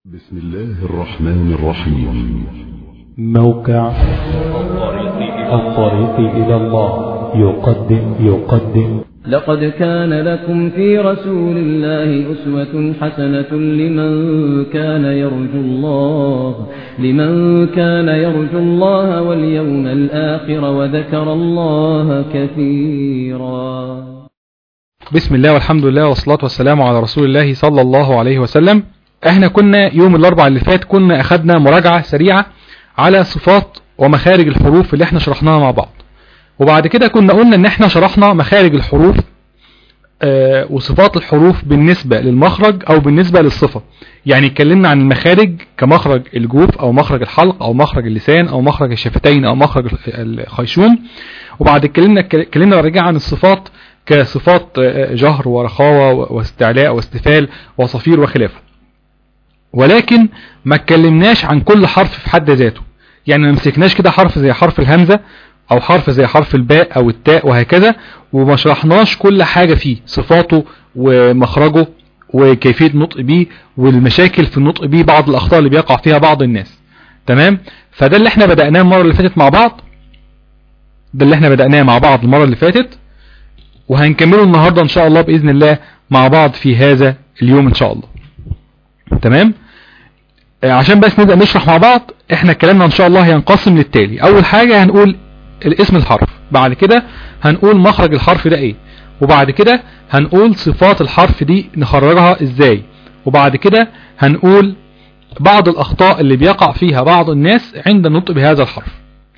بسم الله الرحمن الرحيم موقع الطريق إلى الله يقدم يقدم لقد كان لكم في رسول الله أسوة حسنة لمن كان يرجو الله لمن كان يرجو الله واليوم الآخر وذكر الله كثيرا بسم الله والحمد لله والصلاة والسلام على رسول الله صلى الله عليه وسلم احنا كنا يوم الاربع اللي فات كنا اخدنا مراجعة سريعة على صفات ومخارج الحروف اللي احنا شرحناها مع بعض وبعد كده كنا قلنا ان احنا شرحنا مخارج الحروف آه وصفات الحروف بالنسبة للمخرج او بالنسبة للصفة يعني اتكلمنا عن المخارج كمخرج الجوف او مخرج الحلق او مخرج اللسان او مخرج الشفتين او مخرج الخيشوم وبعد اتكلمنا اتكلمنا رجع عن الصفات كصفات آه، جهر ورخاوة واستعلاء واستفال وصفير وخلافه ولكن ما اتكلمناش عن كل حرف في حد ذاته يعني ما مسكناش كده حرف زي حرف الهمزة او حرف زي حرف الباء او التاء وهكذا وما شرحناش كل حاجة فيه صفاته ومخرجه وكيفية نطق بيه والمشاكل في النطق بيه بعض الاخطاء اللي بيقع فيها بعض الناس تمام فده اللي احنا بدأناه المرة اللي فاتت مع بعض ده اللي احنا بدأناه مع بعض المرة اللي فاتت وهنكمله النهاردة ان شاء الله بإذن الله مع بعض في هذا اليوم ان شاء الله تمام آه، عشان بس نبدأ نشرح مع بعض احنا كلامنا ان شاء الله هينقسم للتالي اول حاجة هنقول الاسم الحرف بعد كده هنقول مخرج الحرف ده ايه وبعد كده هنقول صفات الحرف دي نخرجها ازاي وبعد كده هنقول بعض الاخطاء اللي بيقع فيها بعض الناس عند النطق بهذا الحرف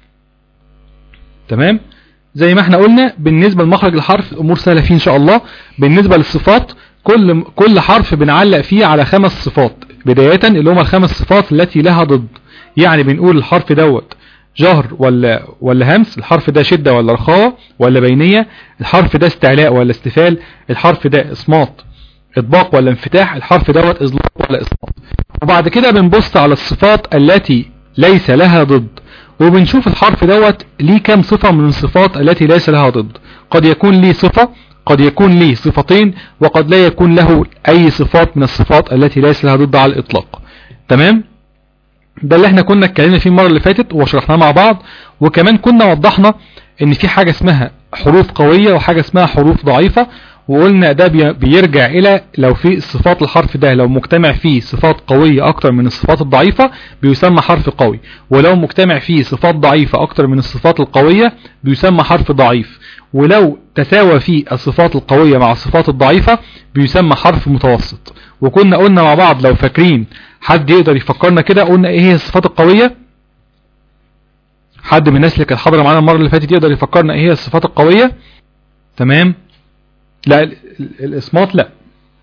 تمام زي ما احنا قلنا بالنسبة لمخرج الحرف الامور سهلة فيه ان شاء الله بالنسبة للصفات كل كل حرف بنعلق فيه على خمس صفات بداية اللي هم الخمس صفات التي لها ضد يعني بنقول الحرف دوت جهر ولا ولا همس الحرف ده شدة ولا رخاوة ولا بينية الحرف ده استعلاء ولا استفال الحرف ده اصمات اطباق ولا انفتاح الحرف دوت اظلاق ولا اصمات وبعد كده بنبص على الصفات التي ليس لها ضد وبنشوف الحرف دوت ليه كام صفة من الصفات التي ليس لها ضد قد يكون ليه صفة قد يكون ليه صفتين وقد لا يكون له اي صفات من الصفات التي ليس لها ضد على الاطلاق تمام ده اللي احنا كنا اتكلمنا فيه المرة اللي فاتت وشرحناه مع بعض وكمان كنا وضحنا ان في حاجة اسمها حروف قوية وحاجة اسمها حروف ضعيفة وقلنا ده بي- بيرجع الى لو في صفات الحرف ده لو مجتمع فيه صفات قوية اكتر من الصفات الضعيفة بيسمى حرف قوي ولو مجتمع فيه صفات ضعيفة اكتر من الصفات القوية بيسمى حرف ضعيف ولو تساوى فيه الصفات القوية مع الصفات الضعيفة بيسمى حرف متوسط وكنا قلنا مع بعض لو فاكرين حد يقدر يفكرنا كده قلنا ايه هي الصفات القوية حد من الناس اللي كانت حاضره معانا المرة اللي فاتت يقدر يفكرنا ايه هي الصفات القوية تمام لا ال- ال- الاصمات لا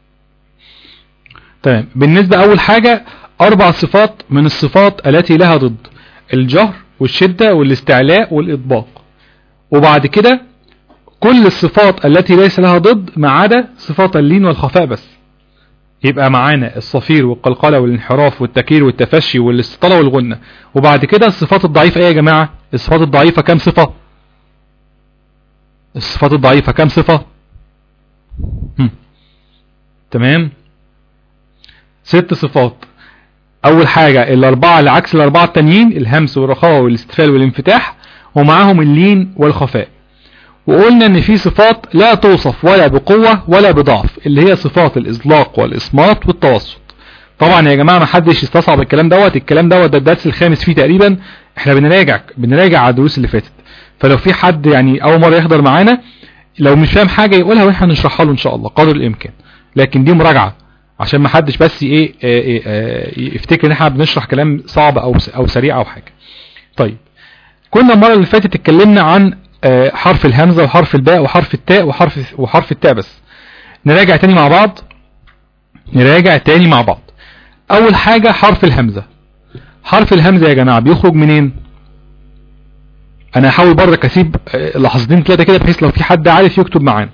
تمام بالنسبة اول حاجة اربع صفات من الصفات التي لها ضد الجهر والشدة والاستعلاء والاطباق وبعد كده كل الصفات التي ليس لها ضد ما عدا صفات اللين والخفاء بس يبقى معانا الصفير والقلقلة والانحراف والتكير والتفشي والاستطالة والغنة وبعد كده الصفات الضعيفة ايه يا جماعة الصفات الضعيفة كام صفة الصفات الضعيفة كام صفة هم. تمام ست صفات اول حاجة الاربعة اللي عكس الاربعة التانيين الهمس والرخاوة والاستفال والانفتاح ومعاهم اللين والخفاء وقلنا ان في صفات لا توصف ولا بقوة ولا بضعف اللي هي صفات الاطلاق والاصمات والتوسط طبعا يا جماعة ما حدش يستصعب الكلام دوت الكلام دوت ده الدرس الخامس فيه تقريبا احنا بنراجع بنراجع على الدروس اللي فاتت فلو في حد يعني اول مرة يحضر معانا لو مش فاهم حاجة يقولها واحنا نشرحها له ان شاء الله قدر الامكان لكن دي مراجعة عشان ما حدش بس ايه آه، آه، آه، يفتكر ان احنا بنشرح كلام صعب او او سريع او حاجة طيب كنا المرة اللي فاتت اتكلمنا عن آه، حرف الهمزة وحرف الباء وحرف التاء وحرف وحرف التاء بس نراجع تاني مع بعض نراجع تاني مع بعض اول حاجة حرف الهمزة حرف الهمزة يا جماعة بيخرج منين انا هحاول برضك اسيب آه، لحظتين ثلاثة كده بحيث لو في حد عارف يكتب معانا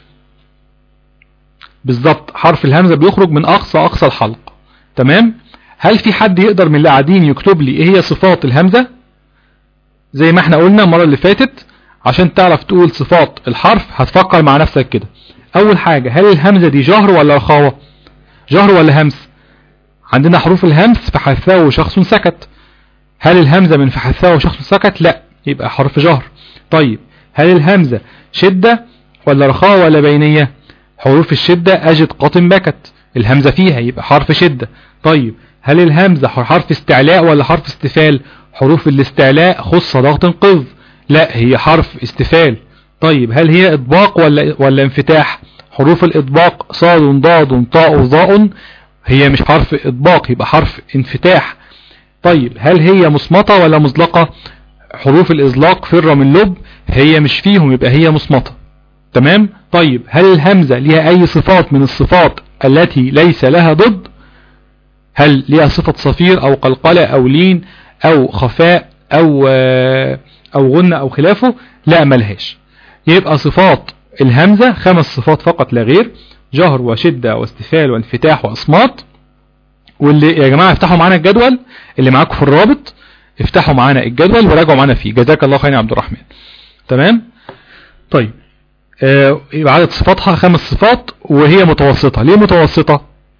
بالظبط حرف الهمزة بيخرج من اقصى اقصى الحلق تمام هل في حد يقدر من اللي قاعدين يكتب لي ايه هي صفات الهمزة زي ما احنا قلنا المرة اللي فاتت عشان تعرف تقول صفات الحرف هتفكر مع نفسك كده اول حاجة هل الهمزة دي جهر ولا رخاوة جهر ولا همس عندنا حروف الهمس فحثاه شخص سكت هل الهمزة من فحثاه شخص سكت لا يبقى حرف جهر طيب هل الهمزة شدة ولا رخاء ولا بينية حروف الشدة أجد قطن بكت الهمزة فيها يبقى حرف شدة طيب هل الهمزة حرف استعلاء ولا حرف استفال حروف الاستعلاء خص ضغط قذ لا هي حرف استفال طيب هل هي اطباق ولا ولا انفتاح حروف الاطباق صاد ضاد طاء ظاء هي مش حرف اطباق يبقى حرف انفتاح طيب هل هي مصمتة ولا مزلقة حروف الازلاق فر من لب هي مش فيهم يبقى هي مصمتة تمام طيب هل الهمزة ليها اي صفات من الصفات التي ليس لها ضد هل ليها صفة صفير او قلقلة او لين او خفاء او او غنة او خلافه لا ملهاش يبقى صفات الهمزة خمس صفات فقط لا غير جهر وشدة واستفال وانفتاح واصمات واللي يا جماعة افتحوا معانا الجدول اللي معاكم في الرابط افتحوا معانا الجدول وراجعوا معانا فيه جزاك الله خير يا عبد الرحمن تمام طيب آه يبقى عدد صفاتها خمس صفات وهي متوسطة ليه متوسطة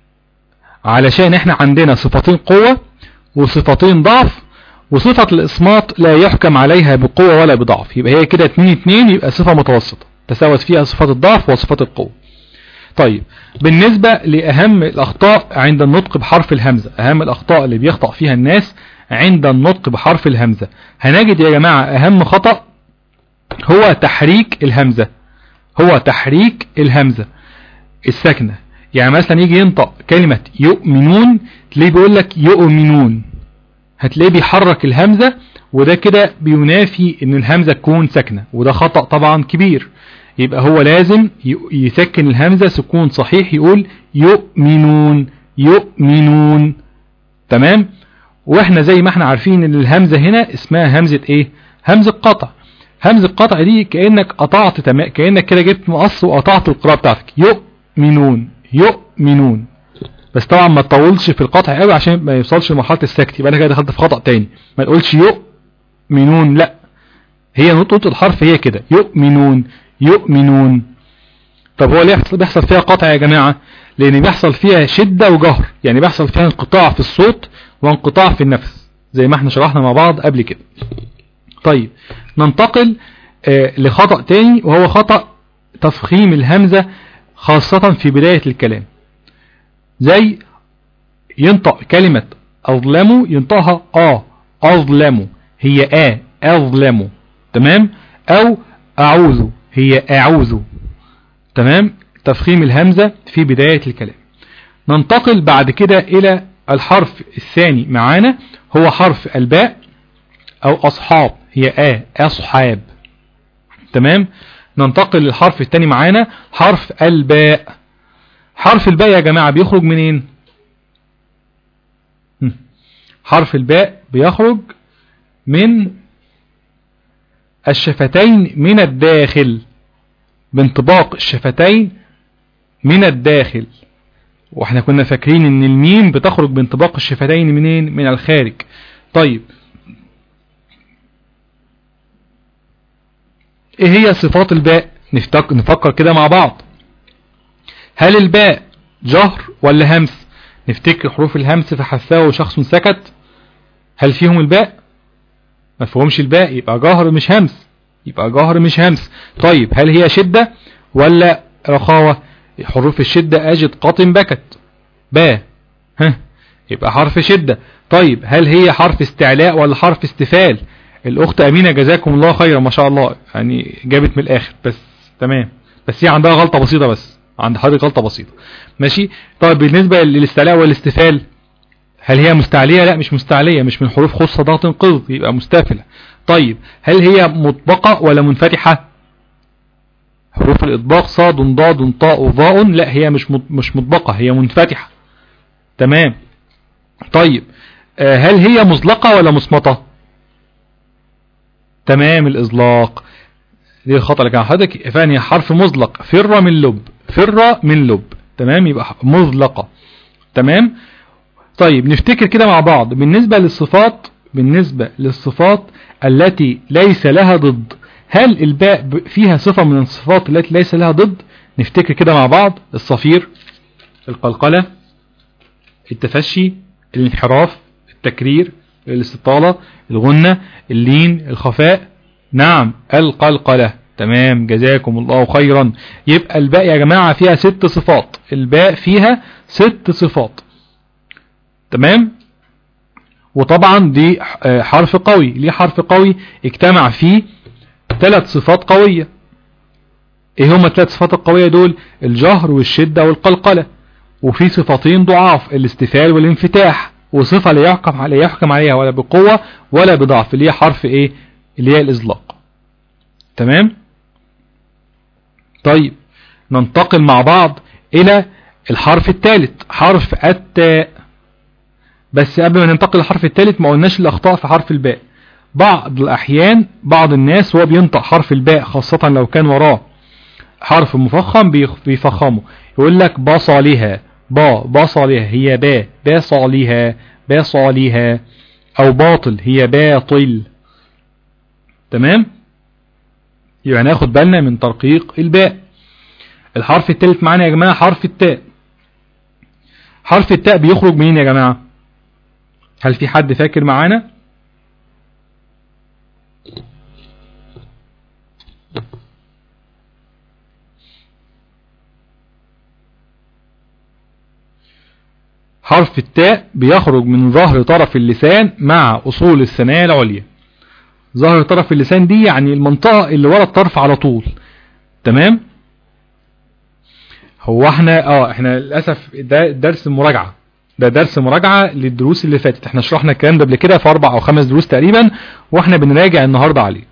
علشان احنا عندنا صفتين قوة وصفتين ضعف وصفة الإصمات لا يحكم عليها بقوة ولا بضعف يبقى هي كده 2 2 يبقى صفة متوسطة تساوت فيها صفات الضعف وصفات القوة طيب بالنسبة لأهم الأخطاء عند النطق بحرف الهمزة أهم الأخطاء اللي بيخطأ فيها الناس عند النطق بحرف الهمزة هنجد يا جماعة أهم خطأ هو تحريك الهمزة هو تحريك الهمزة الساكنة يعني مثلا يجي ينطق كلمة يؤمنون تلاقيه بيقول لك يؤمنون هتلاقيه بيحرك الهمزة وده كده بينافي ان الهمزة تكون ساكنة وده خطأ طبعا كبير يبقى هو لازم يسكن الهمزة سكون صحيح يقول يؤمنون يؤمنون تمام واحنا زي ما احنا عارفين ان الهمزة هنا اسمها همزة ايه همزة قطع همزة قطع دي كأنك قطعت تمام كأنك كده جبت مقص وقطعت القراءة بتاعتك يؤمنون يؤمنون بس طبعا ما تطولش في القطع قوي عشان ما يوصلش لمرحله السكت يبقى انا كده دخلت في خطأ تاني ما تقولش يؤمنون لا هي نطقه الحرف هي كده يؤمنون يؤمنون طب هو ليه بيحصل فيها قطع يا جماعة لان بيحصل فيها شدة وجهر يعني بيحصل فيها انقطاع في الصوت وانقطاع في النفس زي ما احنا شرحنا مع بعض قبل كده طيب ننتقل آه لخطأ تاني وهو خطأ تفخيم الهمزة خاصة في بداية الكلام زي ينطق كلمة أظلموا ينطقها آه أظلموا هي آ أظلموا تمام أو أعوذ هي أعوذ تمام تفخيم الهمزة في بداية الكلام ننتقل بعد كده إلى الحرف الثاني معانا هو حرف الباء أو أصحاب هي آ أصحاب تمام ننتقل للحرف الثاني معانا حرف الباء حرف الباء يا جماعة بيخرج منين حرف الباء بيخرج من الشفتين من الداخل بانطباق الشفتين من الداخل واحنا كنا فاكرين ان الميم بتخرج بانطباق الشفتين منين من الخارج طيب ايه هي صفات الباء نفكر كده مع بعض هل الباء جهر ولا همس نفتكر حروف الهمس فحثاه شخص سكت هل فيهم الباء ما فيهمش الباء يبقى جهر مش همس يبقى جهر مش همس طيب هل هي شدة ولا رخاوة حروف الشدة أجد قاطن بكت باء ها يبقى حرف شدة طيب هل هي حرف استعلاء ولا حرف استفال الأخت أمينة جزاكم الله خيرا ما شاء الله يعني جابت من الآخر بس تمام بس هي عندها غلطة بسيطة بس عند حضرتك غلطة بسيطة ماشي طيب بالنسبة للاستعلاء والاستفال هل هي مستعلية لا مش مستعلية مش من حروف خصة ضغط قذ يبقى مستافلة طيب هل هي مطبقة ولا منفتحة حروف الإطباق صاد ضاد طاء ظاء لا هي مش مش مطبقة هي منفتحة تمام طيب هل هي مزلقة ولا مصمتة تمام الإزلاق دي الخطأ اللي كان حضرتك فاني حرف مزلق فر من لب فر من لب تمام يبقى مزلقة تمام طيب نفتكر كده مع بعض بالنسبة للصفات بالنسبة للصفات التي ليس لها ضد هل الباء فيها صفة من الصفات التي ليس لها ضد نفتكر كده مع بعض الصفير القلقلة التفشي الانحراف التكرير الاستطالة الغنة اللين الخفاء نعم القلقلة تمام جزاكم الله خيرا يبقى الباء يا جماعة فيها ست صفات الباء فيها ست صفات تمام وطبعا دي حرف قوي ليه حرف قوي اجتمع فيه ثلاث صفات قوية ايه هما الثلاث صفات القوية دول الجهر والشدة والقلقلة وفي صفتين ضعاف الاستفال والانفتاح وصفة لا يحكم عليها يحكم عليها ولا بقوة ولا بضعف اللي هي حرف ايه اللي هي الازلاق تمام طيب ننتقل مع بعض الى الحرف الثالث حرف التاء بس قبل ما ننتقل للحرف الثالث ما قلناش الاخطاء في حرف الباء بعض الاحيان بعض الناس وهو بينطق حرف الباء خاصة لو كان وراه حرف مفخم بيفخمه يقول لك بصلها با بصلها هي با بصلها بصلها او باطل هي باطل تمام يبقى ناخد بالنا من ترقيق الباء الحرف الثالث معانا يا جماعة حرف التاء حرف التاء بيخرج منين يا جماعة هل في حد فاكر معانا حرف التاء بيخرج من ظهر طرف اللسان مع أصول الثنايا العليا ظهر طرف اللسان دي يعني المنطقة اللي ورا الطرف على طول تمام هو احنا اه احنا للأسف ده درس مراجعة ده درس مراجعة للدروس اللي فاتت احنا شرحنا الكلام ده قبل كده في اربع او خمس دروس تقريبا واحنا بنراجع النهاردة عليه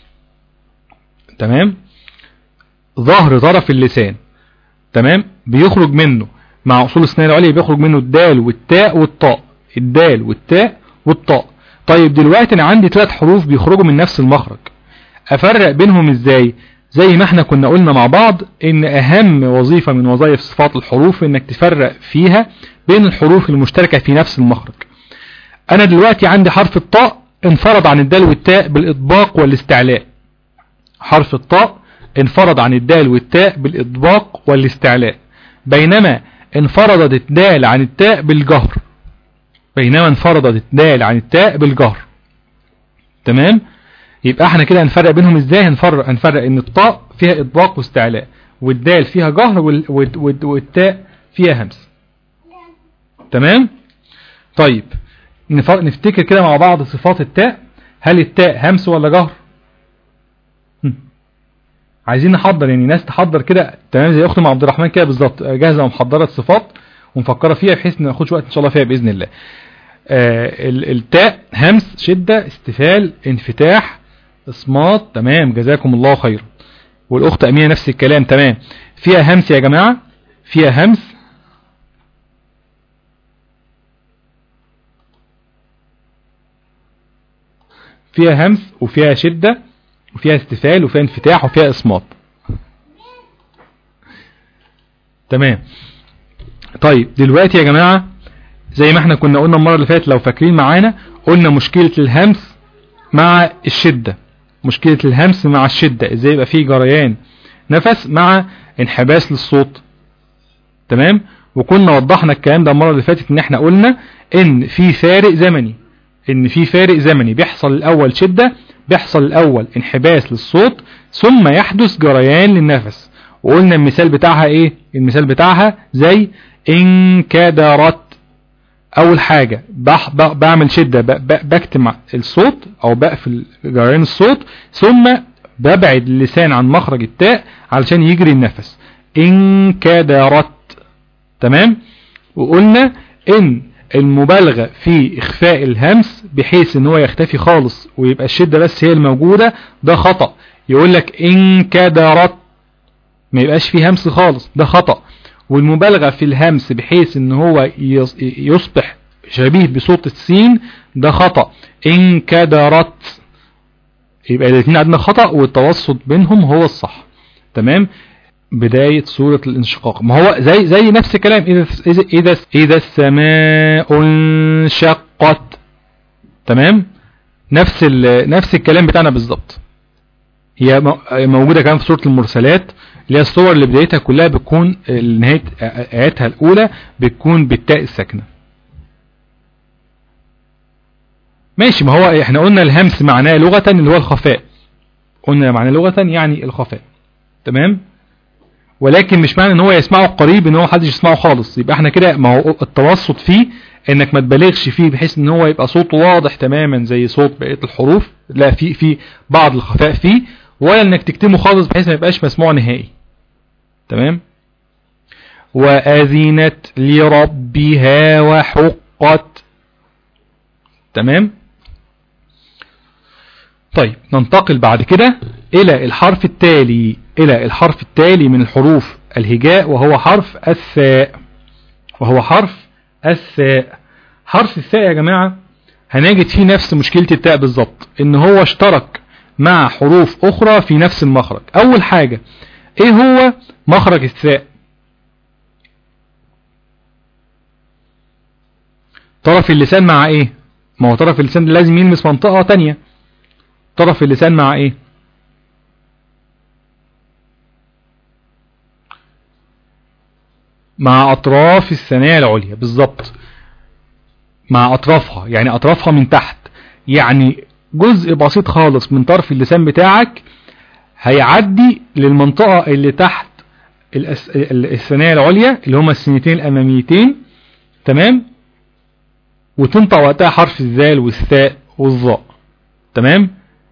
تمام ظهر طرف اللسان تمام بيخرج منه مع اصول السنان العليا بيخرج منه الدال والتاء والطاء الدال والتاء والطاء طيب دلوقتي انا عندي ثلاث حروف بيخرجوا من نفس المخرج افرق بينهم ازاي زي ما احنا كنا قلنا مع بعض ان اهم وظيفة من وظائف صفات الحروف انك تفرق فيها بين الحروف المشتركة في نفس المخرج انا دلوقتي عندي حرف الطاء انفرد عن الدال والتاء بالاطباق والاستعلاء حرف الطاء انفرد عن الدال والتاء بالاطباق والاستعلاء بينما انفردت الدال عن التاء بالجهر بينما انفردت الدال عن التاء بالجهر تمام يبقى احنا كده هنفرق بينهم ازاي هنفرق هنفرق ان الطاء فيها اطباق واستعلاء والدال فيها جهر والتاء فيها همس تمام طيب نفتكر كده مع بعض صفات التاء هل التاء همس ولا جهر عايزين نحضر يعني ناس تحضر كده تمام زي اختي عبد الرحمن كده بالظبط جاهزه ومحضره الصفات ومفكره فيها بحيث ان ناخدش وقت ان شاء الله فيها باذن الله آه التاء همس شده استفال انفتاح اصمات تمام جزاكم الله خير والاخت امينه نفس الكلام تمام فيها همس يا جماعه فيها همس فيها همس وفيها شده وفيها استفال وفيها انفتاح وفيها اصمات تمام طيب دلوقتي يا جماعة زي ما احنا كنا قلنا المرة اللي فاتت لو فاكرين معانا قلنا مشكلة الهمس مع الشدة مشكلة الهمس مع الشدة ازاي يبقى فيه جريان نفس مع انحباس للصوت تمام وكنا وضحنا الكلام ده المرة اللي فاتت ان احنا قلنا ان في فارق زمني ان في فارق زمني بيحصل الاول شدة بيحصل الاول انحباس للصوت ثم يحدث جريان للنفس وقلنا المثال بتاعها ايه المثال بتاعها زي انكدرت اول حاجة بعمل شدة بكتم الصوت او بقفل جريان الصوت ثم ببعد اللسان عن مخرج التاء علشان يجري النفس انكدرت تمام وقلنا ان المبالغة في اخفاء الهمس بحيث ان هو يختفي خالص ويبقى الشدة بس هي الموجودة ده خطأ يقول لك انكدرت ما يبقاش فيه همس خالص ده خطأ والمبالغة في الهمس بحيث ان هو يصبح شبيه بصوت السين ده خطأ انكدرت يبقى الاثنين عندنا خطأ والتوسط بينهم هو الصح تمام بداية سورة الانشقاق ما هو زي زي نفس الكلام إذا إذا إذا, إذا السماء انشقت تمام نفس نفس الكلام بتاعنا بالظبط هي موجودة كمان في سورة المرسلات اللي هي الصور اللي بدايتها كلها بتكون نهاية آياتها الأولى بتكون بالتاء الساكنة ماشي ما هو احنا قلنا الهمس معناه لغة اللي هو الخفاء قلنا معناه لغة يعني الخفاء تمام ولكن مش معنى ان هو يسمعه قريب ان هو محدش يسمعه خالص يبقى احنا كده ما هو التوسط فيه انك ما تبالغش فيه بحيث ان هو يبقى صوته واضح تماما زي صوت بقية الحروف لا في في بعض الخفاء فيه ولا انك تكتمه خالص بحيث ما يبقاش مسموع نهائي تمام وأذنت لربها وحقت تمام طيب ننتقل بعد كده إلى الحرف التالي إلى الحرف التالي من الحروف الهجاء وهو حرف الثاء وهو حرف الثاء حرف الثاء يا جماعة هنجد فيه نفس مشكلة التاء بالظبط ان هو اشترك مع حروف اخرى في نفس المخرج اول حاجة ايه هو مخرج الثاء طرف اللسان مع ايه ما هو طرف اللسان لازم يلمس منطقة تانية طرف اللسان مع ايه مع اطراف الثنايا العليا بالظبط مع اطرافها يعني اطرافها من تحت يعني جزء بسيط خالص من طرف اللسان بتاعك هيعدي للمنطقة اللي تحت الأس- ال- الثنايا العليا اللي هما السنتين الاماميتين تمام وتنطق وقتها حرف الذال والثاء والظاء تمام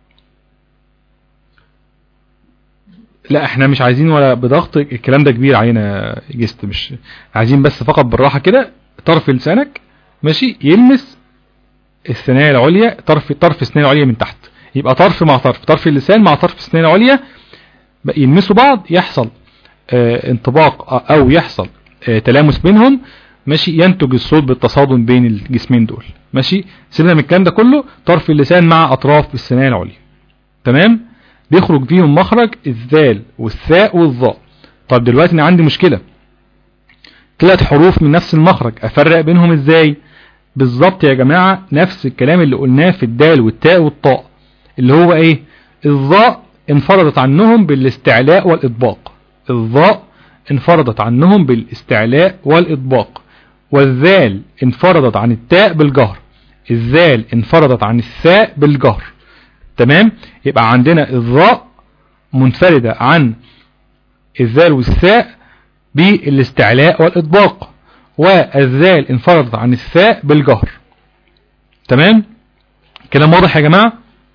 لا احنا مش عايزين ولا بضغط الكلام ده كبير علينا يا جست مش عايزين بس فقط بالراحة كده طرف لسانك ماشي يلمس الثنايا العليا طرف طرف الثنايا العليا من تحت يبقى طرف مع طرف طرف اللسان مع طرف الثنايا العليا بقى يلمسوا بعض يحصل اه انطباق او يحصل اه تلامس بينهم ماشي ينتج الصوت بالتصادم بين الجسمين دول ماشي سيبنا من الكلام ده كله طرف اللسان مع اطراف الثنايا العليا تمام بيخرج فيهم مخرج الذال والثاء والظاء طب دلوقتي انا عندي مشكلة ثلاث حروف من نفس المخرج افرق بينهم ازاي بالظبط يا جماعة نفس الكلام اللي قلناه في الدال والتاء والطاء اللي هو ايه الظاء انفرضت عنهم بالاستعلاء والاطباق الظاء انفرضت عنهم بالاستعلاء والاطباق والذال انفرضت عن التاء بالجهر الذال انفرضت عن الثاء بالجهر تمام يبقى عندنا الظاء منفردة عن الذال والثاء بالاستعلاء والإطباق والذال انفرضت عن الثاء بالجهر تمام كلام واضح يا جماعة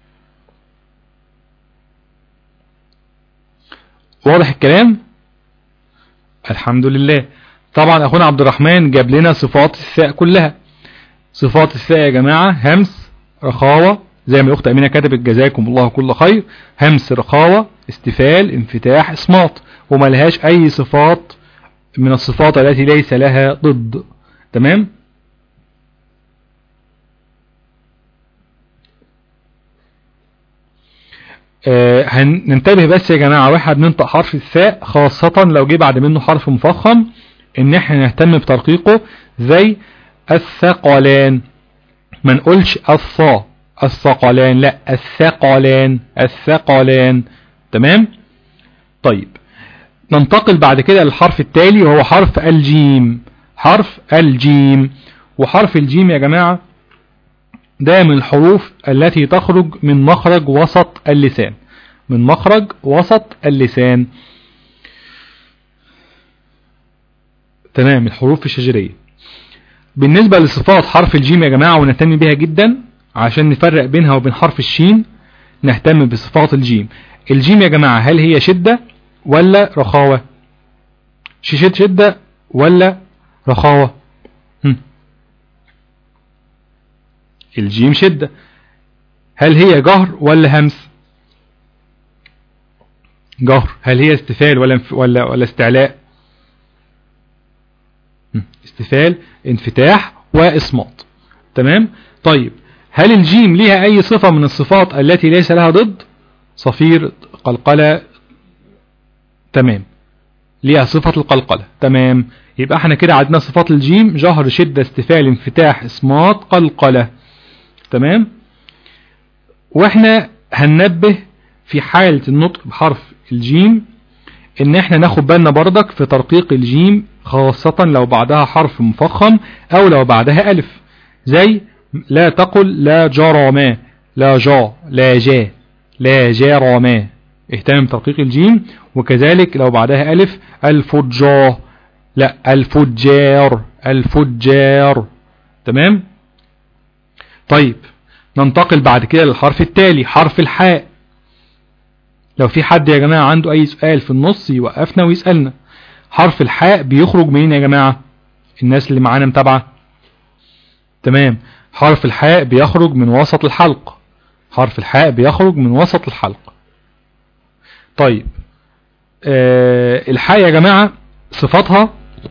واضح الكلام الحمد لله طبعا اخونا عبد الرحمن جاب لنا صفات الثاء كلها صفات الثاء يا جماعة همس رخاوة زي ما الاخت امينه كتبت جزاكم الله كل خير همس رخاوه استفال انفتاح اصمات وما لهاش اي صفات من الصفات التي ليس لها ضد تمام آه هننتبه بس يا جماعة واحنا بننطق حرف الثاء خاصة لو جه بعد منه حرف مفخم ان احنا نهتم بترقيقه زي الثقلان ما نقولش الصا الثقلان لا الثقلان الثقلان تمام طيب ننتقل بعد كده للحرف التالي وهو حرف الجيم حرف الجيم وحرف الجيم يا جماعة ده من الحروف التي تخرج من مخرج وسط اللسان من مخرج وسط اللسان تمام الحروف الشجرية بالنسبة لصفات حرف الجيم يا جماعة ونهتم بها جدا عشان نفرق بينها وبين حرف الشين نهتم بصفات الجيم الجيم يا جماعة هل هي شدة ولا رخاوة شدة شدة ولا رخاوة هم. الجيم شدة هل هي جهر ولا همس جهر هل هي استفال ولا ولا ولا استعلاء استفال انفتاح واصمات تمام طيب هل الجيم ليها اي صفة من الصفات التي ليس لها ضد صفير قلقلة تمام ليها صفة القلقلة تمام يبقى احنا كده عندنا صفات الجيم جهر شدة استفال انفتاح اصمات قلقلة تمام واحنا هننبه في حالة النطق بحرف الجيم ان احنا ناخد بالنا بردك في ترقيق الجيم خاصة لو بعدها حرف مفخم او لو بعدها الف زي لا تقل لا جرما لا جا لا جا لا جرما اهتم بترقيق الجيم وكذلك لو بعدها ألف الفجار لا الفجار الفجار تمام طيب ننتقل بعد كده للحرف التالي حرف الحاء لو في حد يا جماعة عنده أي سؤال في النص يوقفنا ويسألنا حرف الحاء بيخرج منين يا جماعة الناس اللي معانا متابعة تمام حرف الحاء بيخرج من وسط الحلق حرف الحاء بيخرج من وسط الحلق طيب آه الحاء يا جماعة صفاتها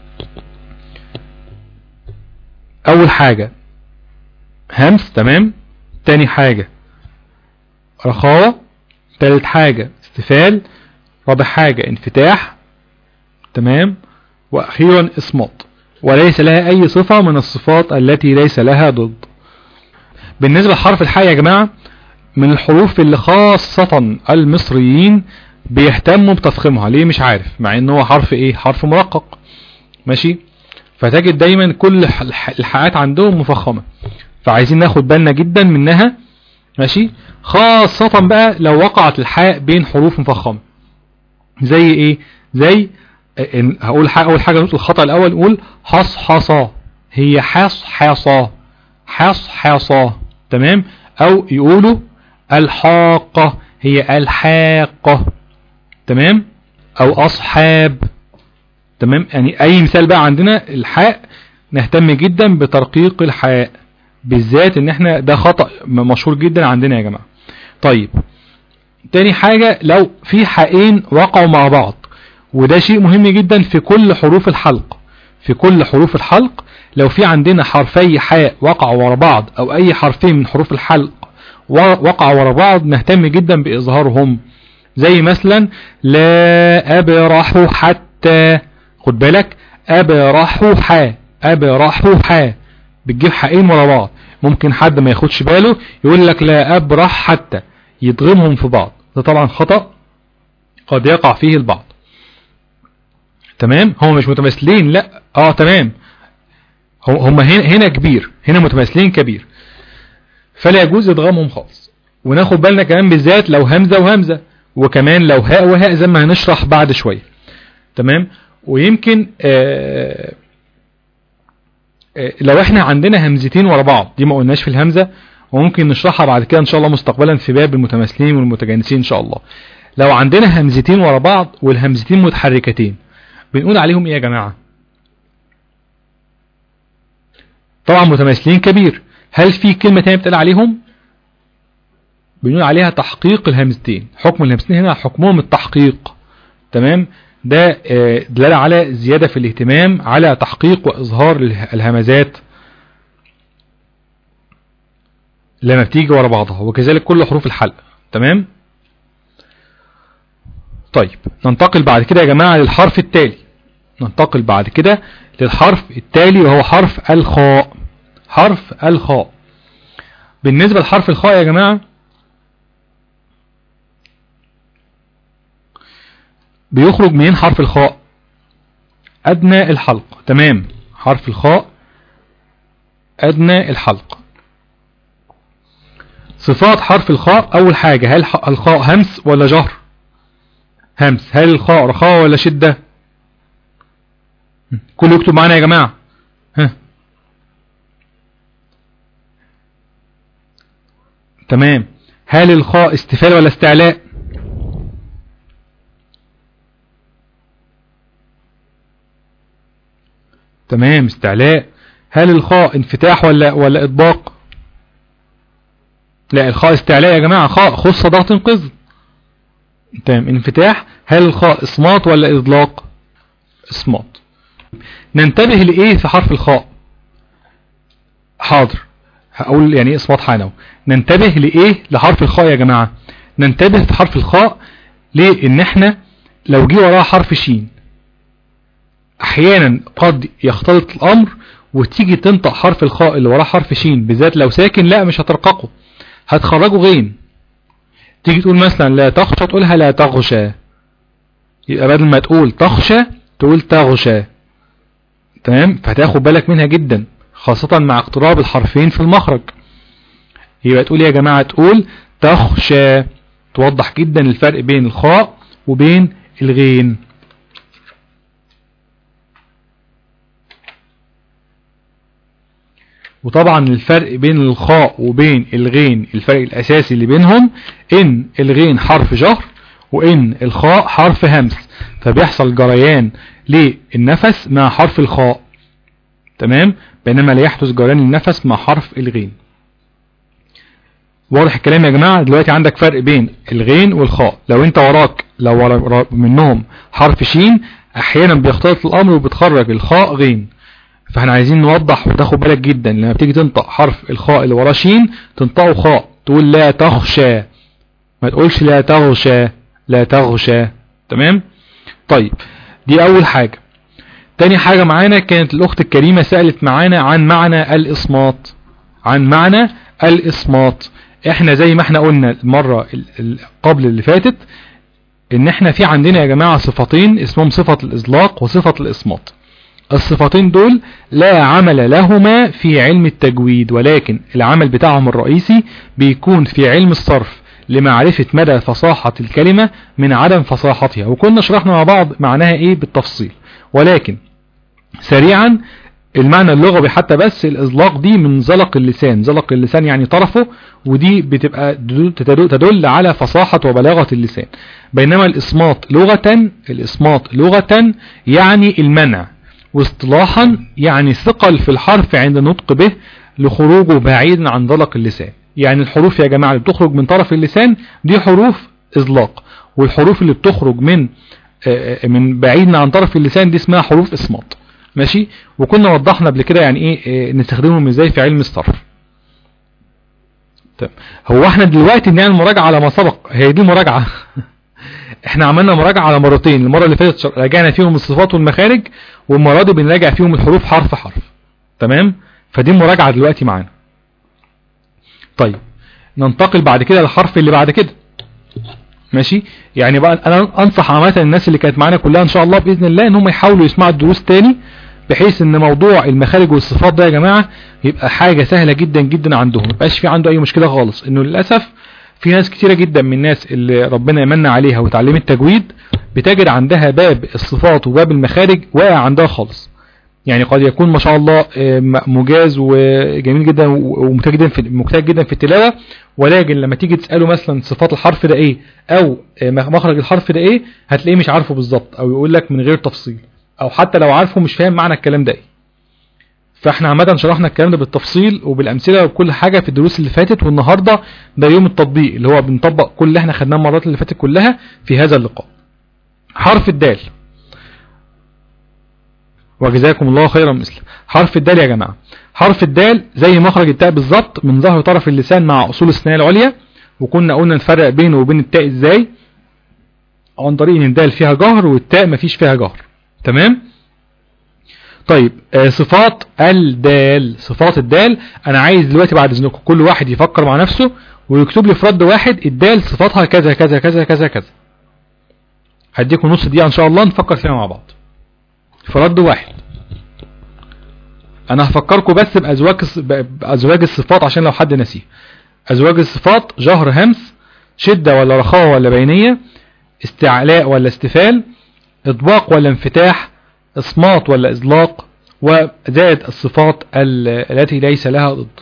اول حاجة همس تمام تاني حاجة رخاوة تالت حاجة استفال رابع حاجة انفتاح تمام واخيرا اصمات وليس لها اي صفة من الصفات التي ليس لها ضد بالنسبة لحرف الحاء يا جماعة من الحروف اللي خاصة المصريين بيهتموا بتفخيمها ليه مش عارف مع ان هو حرف ايه حرف مرقق ماشي فتجد دايما كل الحاءات عندهم مفخمة فعايزين ناخد بالنا جدا منها ماشي خاصة بقى لو وقعت الحاء بين حروف مفخمة زي ايه زي إن هقول حاجة اول حاجة نقول الخطأ الاول نقول حص حصا هي حص حصا حص حصا تمام او يقولوا الحاقة هي الحاقة تمام او اصحاب تمام يعني اي مثال بقى عندنا الحاء نهتم جدا بترقيق الحاء بالذات ان احنا ده خطأ مشهور جدا عندنا يا جماعة طيب تاني حاجة لو في حقين وقعوا مع بعض وده شيء مهم جدا في كل حروف الحلق في كل حروف الحلق لو في عندنا حرفي حاء وقعوا ورا بعض او اي حرفين من حروف الحلق وقعوا ورا بعض نهتم جدا باظهارهم زي مثلا لا ابرح حتى خد بالك ابرح حا ابرح حا بتجيب حقين ورا بعض ممكن حد ما ياخدش باله يقول لك لا ابرح حتى يضغمهم في بعض ده طبعا خطأ قد يقع فيه البعض تمام هم مش متماثلين لا اه تمام هم هنا هنا كبير هنا متماثلين كبير فلا يجوز ادغامهم خالص وناخد بالنا كمان بالذات لو همزة وهمزة وكمان لو هاء وهاء زي ما هنشرح بعد شوية تمام ويمكن آآ آآ لو احنا عندنا همزتين ورا بعض دي ما قلناش في الهمزة وممكن نشرحها بعد كده ان شاء الله مستقبلا في باب المتماثلين والمتجانسين ان شاء الله لو عندنا همزتين ورا بعض والهمزتين متحركتين بنقول عليهم ايه يا جماعة طبعا متماثلين كبير هل في كلمة تانية بتقال عليهم بنقول عليها تحقيق الهمزتين حكم الهمزتين هنا حكمهم التحقيق تمام ده دلالة على زيادة في الاهتمام على تحقيق وإظهار الهمزات لما بتيجي ورا بعضها وكذلك كل حروف الحلق تمام طيب ننتقل بعد كده يا جماعة للحرف التالي ننتقل بعد كده للحرف التالي وهو حرف الخاء حرف الخاء بالنسبة لحرف الخاء يا جماعة بيخرج منين حرف الخاء أدنى الحلق تمام حرف الخاء أدنى الحلق صفات حرف الخاء أول حاجة هل الخاء همس ولا جهر همس هل الخاء رخاء ولا شدة كل يكتب معانا يا جماعة ها تمام هل الخاء استفال ولا استعلاء تمام استعلاء هل الخاء انفتاح ولا ولا اطباق لا الخاء استعلاء يا جماعة خاء خص ضغط انقذ تمام انفتاح هل الخاء اصمات ولا اطلاق اصمات ننتبه لايه في حرف الخاء حاضر هقول يعني ايه اصمات حانو ننتبه لايه لحرف الخاء يا جماعة ننتبه في حرف الخاء ليه ان احنا لو جه وراها حرف شين احيانا قد يختلط الامر وتيجي تنطق حرف الخاء اللي وراه حرف شين بالذات لو ساكن لا مش هترققه هتخرجه غين تيجي تقول مثلا لا تخشى تقولها لا تغشى يبقى بدل ما تقول تخشى تقول تغشى تمام فتاخد بالك منها جدا خاصة مع اقتراب الحرفين في المخرج يبقى تقول يا جماعة تقول تخشى توضح جدا الفرق بين الخاء وبين الغين وطبعا الفرق بين الخاء وبين الغين الفرق الأساسي اللي بينهم إن الغين حرف جهر وإن الخاء حرف همس فبيحصل جريان للنفس مع حرف الخاء تمام بينما لا يحدث جريان النفس مع حرف الغين واضح الكلام يا جماعة دلوقتي عندك فرق بين الغين والخاء لو انت وراك لو ورا منهم حرف شين احيانا بيختلط الامر وبتخرج الخاء غين فاحنا عايزين نوضح وتاخد بالك جدا لما بتيجي تنطق حرف الخاء اللي وراه شين تنطقه خاء تقول لا تخشى ما تقولش لا تغشى لا تغشى تمام طيب دي اول حاجة تاني حاجة معانا كانت الاخت الكريمة سألت معانا عن معنى الاصمات عن معنى الاصمات احنا زي ما احنا قلنا المرة قبل اللي فاتت ان احنا في عندنا يا جماعة صفتين اسمهم صفة الازلاق وصفة الاصمات الصفتين دول لا عمل لهما في علم التجويد ولكن العمل بتاعهم الرئيسي بيكون في علم الصرف لمعرفة مدى فصاحة الكلمة من عدم فصاحتها وكنا شرحنا مع بعض معناها ايه بالتفصيل ولكن سريعا المعنى اللغوي حتى بس الإزلاق دي من زلق اللسان زلق اللسان يعني طرفه ودي بتبقى تدل على فصاحة وبلاغة اللسان بينما الإصمات لغة الإصمات لغة يعني المنع واصطلاحا يعني ثقل في الحرف عند النطق به لخروجه بعيدا عن ضلق اللسان يعني الحروف يا جماعة اللي بتخرج من طرف اللسان دي حروف إزلاق والحروف اللي بتخرج من من بعيد عن طرف اللسان دي اسمها حروف إصمات ماشي وكنا وضحنا قبل كده يعني ايه نستخدمهم ازاي في علم الصرف طيب هو احنا دلوقتي بنعمل مراجعة على ما سبق هي دي مراجعة احنا عملنا مراجعة على مرتين المرة اللي فاتت راجعنا فيهم الصفات والمخارج والمرة دي بنراجع فيهم الحروف حرف حرف تمام فدي مراجعة دلوقتي معانا طيب ننتقل بعد كده للحرف اللي بعد كده ماشي يعني بقى انا انصح عامه الناس اللي كانت معانا كلها ان شاء الله باذن الله ان هم يحاولوا يسمعوا الدروس تاني بحيث ان موضوع المخارج والصفات ده يا جماعه يبقى حاجه سهله جدا جدا عندهم ما يبقاش في عنده اي مشكله خالص انه للاسف في ناس كتيره جدا من الناس اللي ربنا يمن عليها وتعلمت تجويد بتجد عندها باب الصفات وباب المخارج واقع عندها خالص يعني قد يكون ما شاء الله مجاز وجميل جدا ومجتهد جدا في مجتهد جدا في التلاوه ولكن لما تيجي تساله مثلا صفات الحرف ده ايه او مخرج الحرف ده ايه هتلاقيه مش عارفه بالظبط او يقول لك من غير تفصيل او حتى لو عارفه مش فاهم معنى الكلام ده ايه فاحنا عامه شرحنا الكلام ده بالتفصيل وبالامثله وبكل حاجه في الدروس اللي فاتت والنهارده ده يوم التطبيق اللي هو بنطبق كل اللي احنا خدناه المرات اللي فاتت كلها في هذا اللقاء حرف الدال وجزاكم الله خيرا مثل حرف الدال يا جماعة حرف الدال زي مخرج التاء بالظبط من ظهر طرف اللسان مع أصول السنان العليا وكنا قلنا نفرق بينه وبين التاء ازاي عن طريق ان الدال فيها جهر والتاء مفيش فيها جهر تمام طيب آه صفات الدال صفات الدال انا عايز دلوقتي بعد اذنكم كل واحد يفكر مع نفسه ويكتب لي في رد واحد الدال صفاتها كذا كذا كذا كذا كذا هديكم نص دقيقة ان شاء الله نفكر فيها مع بعض في رد واحد انا هفكركم بس بازواج بازواج الصفات عشان لو حد نسيه ازواج الصفات جهر همس شدة ولا رخاوة ولا بينية استعلاء ولا استفال اطباق ولا انفتاح اصمات ولا اطلاق وزائد الصفات التي ليس لها ضد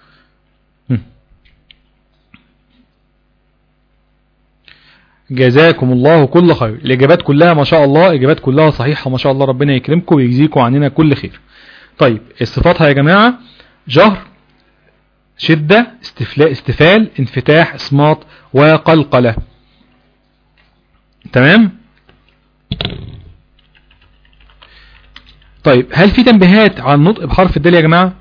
جزاكم الله كل خير الإجابات كلها ما شاء الله إجابات كلها صحيحة ما شاء الله ربنا يكرمكم ويجزيكم عننا كل خير طيب الصفاتها يا جماعة جهر شدة استفلاء استفال انفتاح اصمات وقلقلة تمام طيب هل في تنبيهات عن النطق بحرف الدال يا جماعة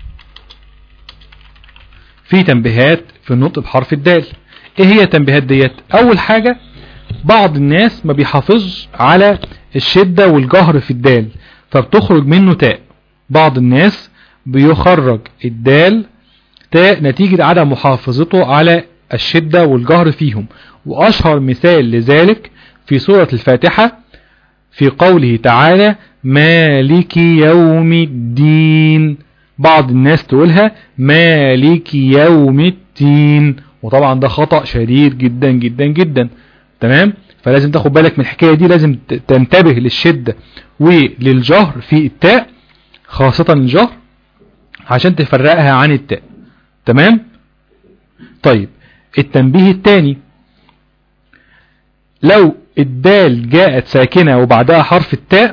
في تنبيهات في النطق بحرف الدال ايه هي التنبيهات ديت اول حاجة بعض الناس ما بيحافظش على الشدة والجهر في الدال فبتخرج منه تاء بعض الناس بيخرج الدال تاء نتيجة عدم محافظته على الشدة والجهر فيهم واشهر مثال لذلك في سورة الفاتحة في قوله تعالى مالك يوم الدين بعض الناس تقولها مالك يوم الدين وطبعا ده خطأ شديد جدا جدا جدا تمام فلازم تاخد بالك من الحكاية دي لازم ت- تنتبه للشدة وللجهر في التاء خاصة الجهر عشان تفرقها عن التاء تمام طيب التنبيه الثاني لو الدال جاءت ساكنة وبعدها حرف التاء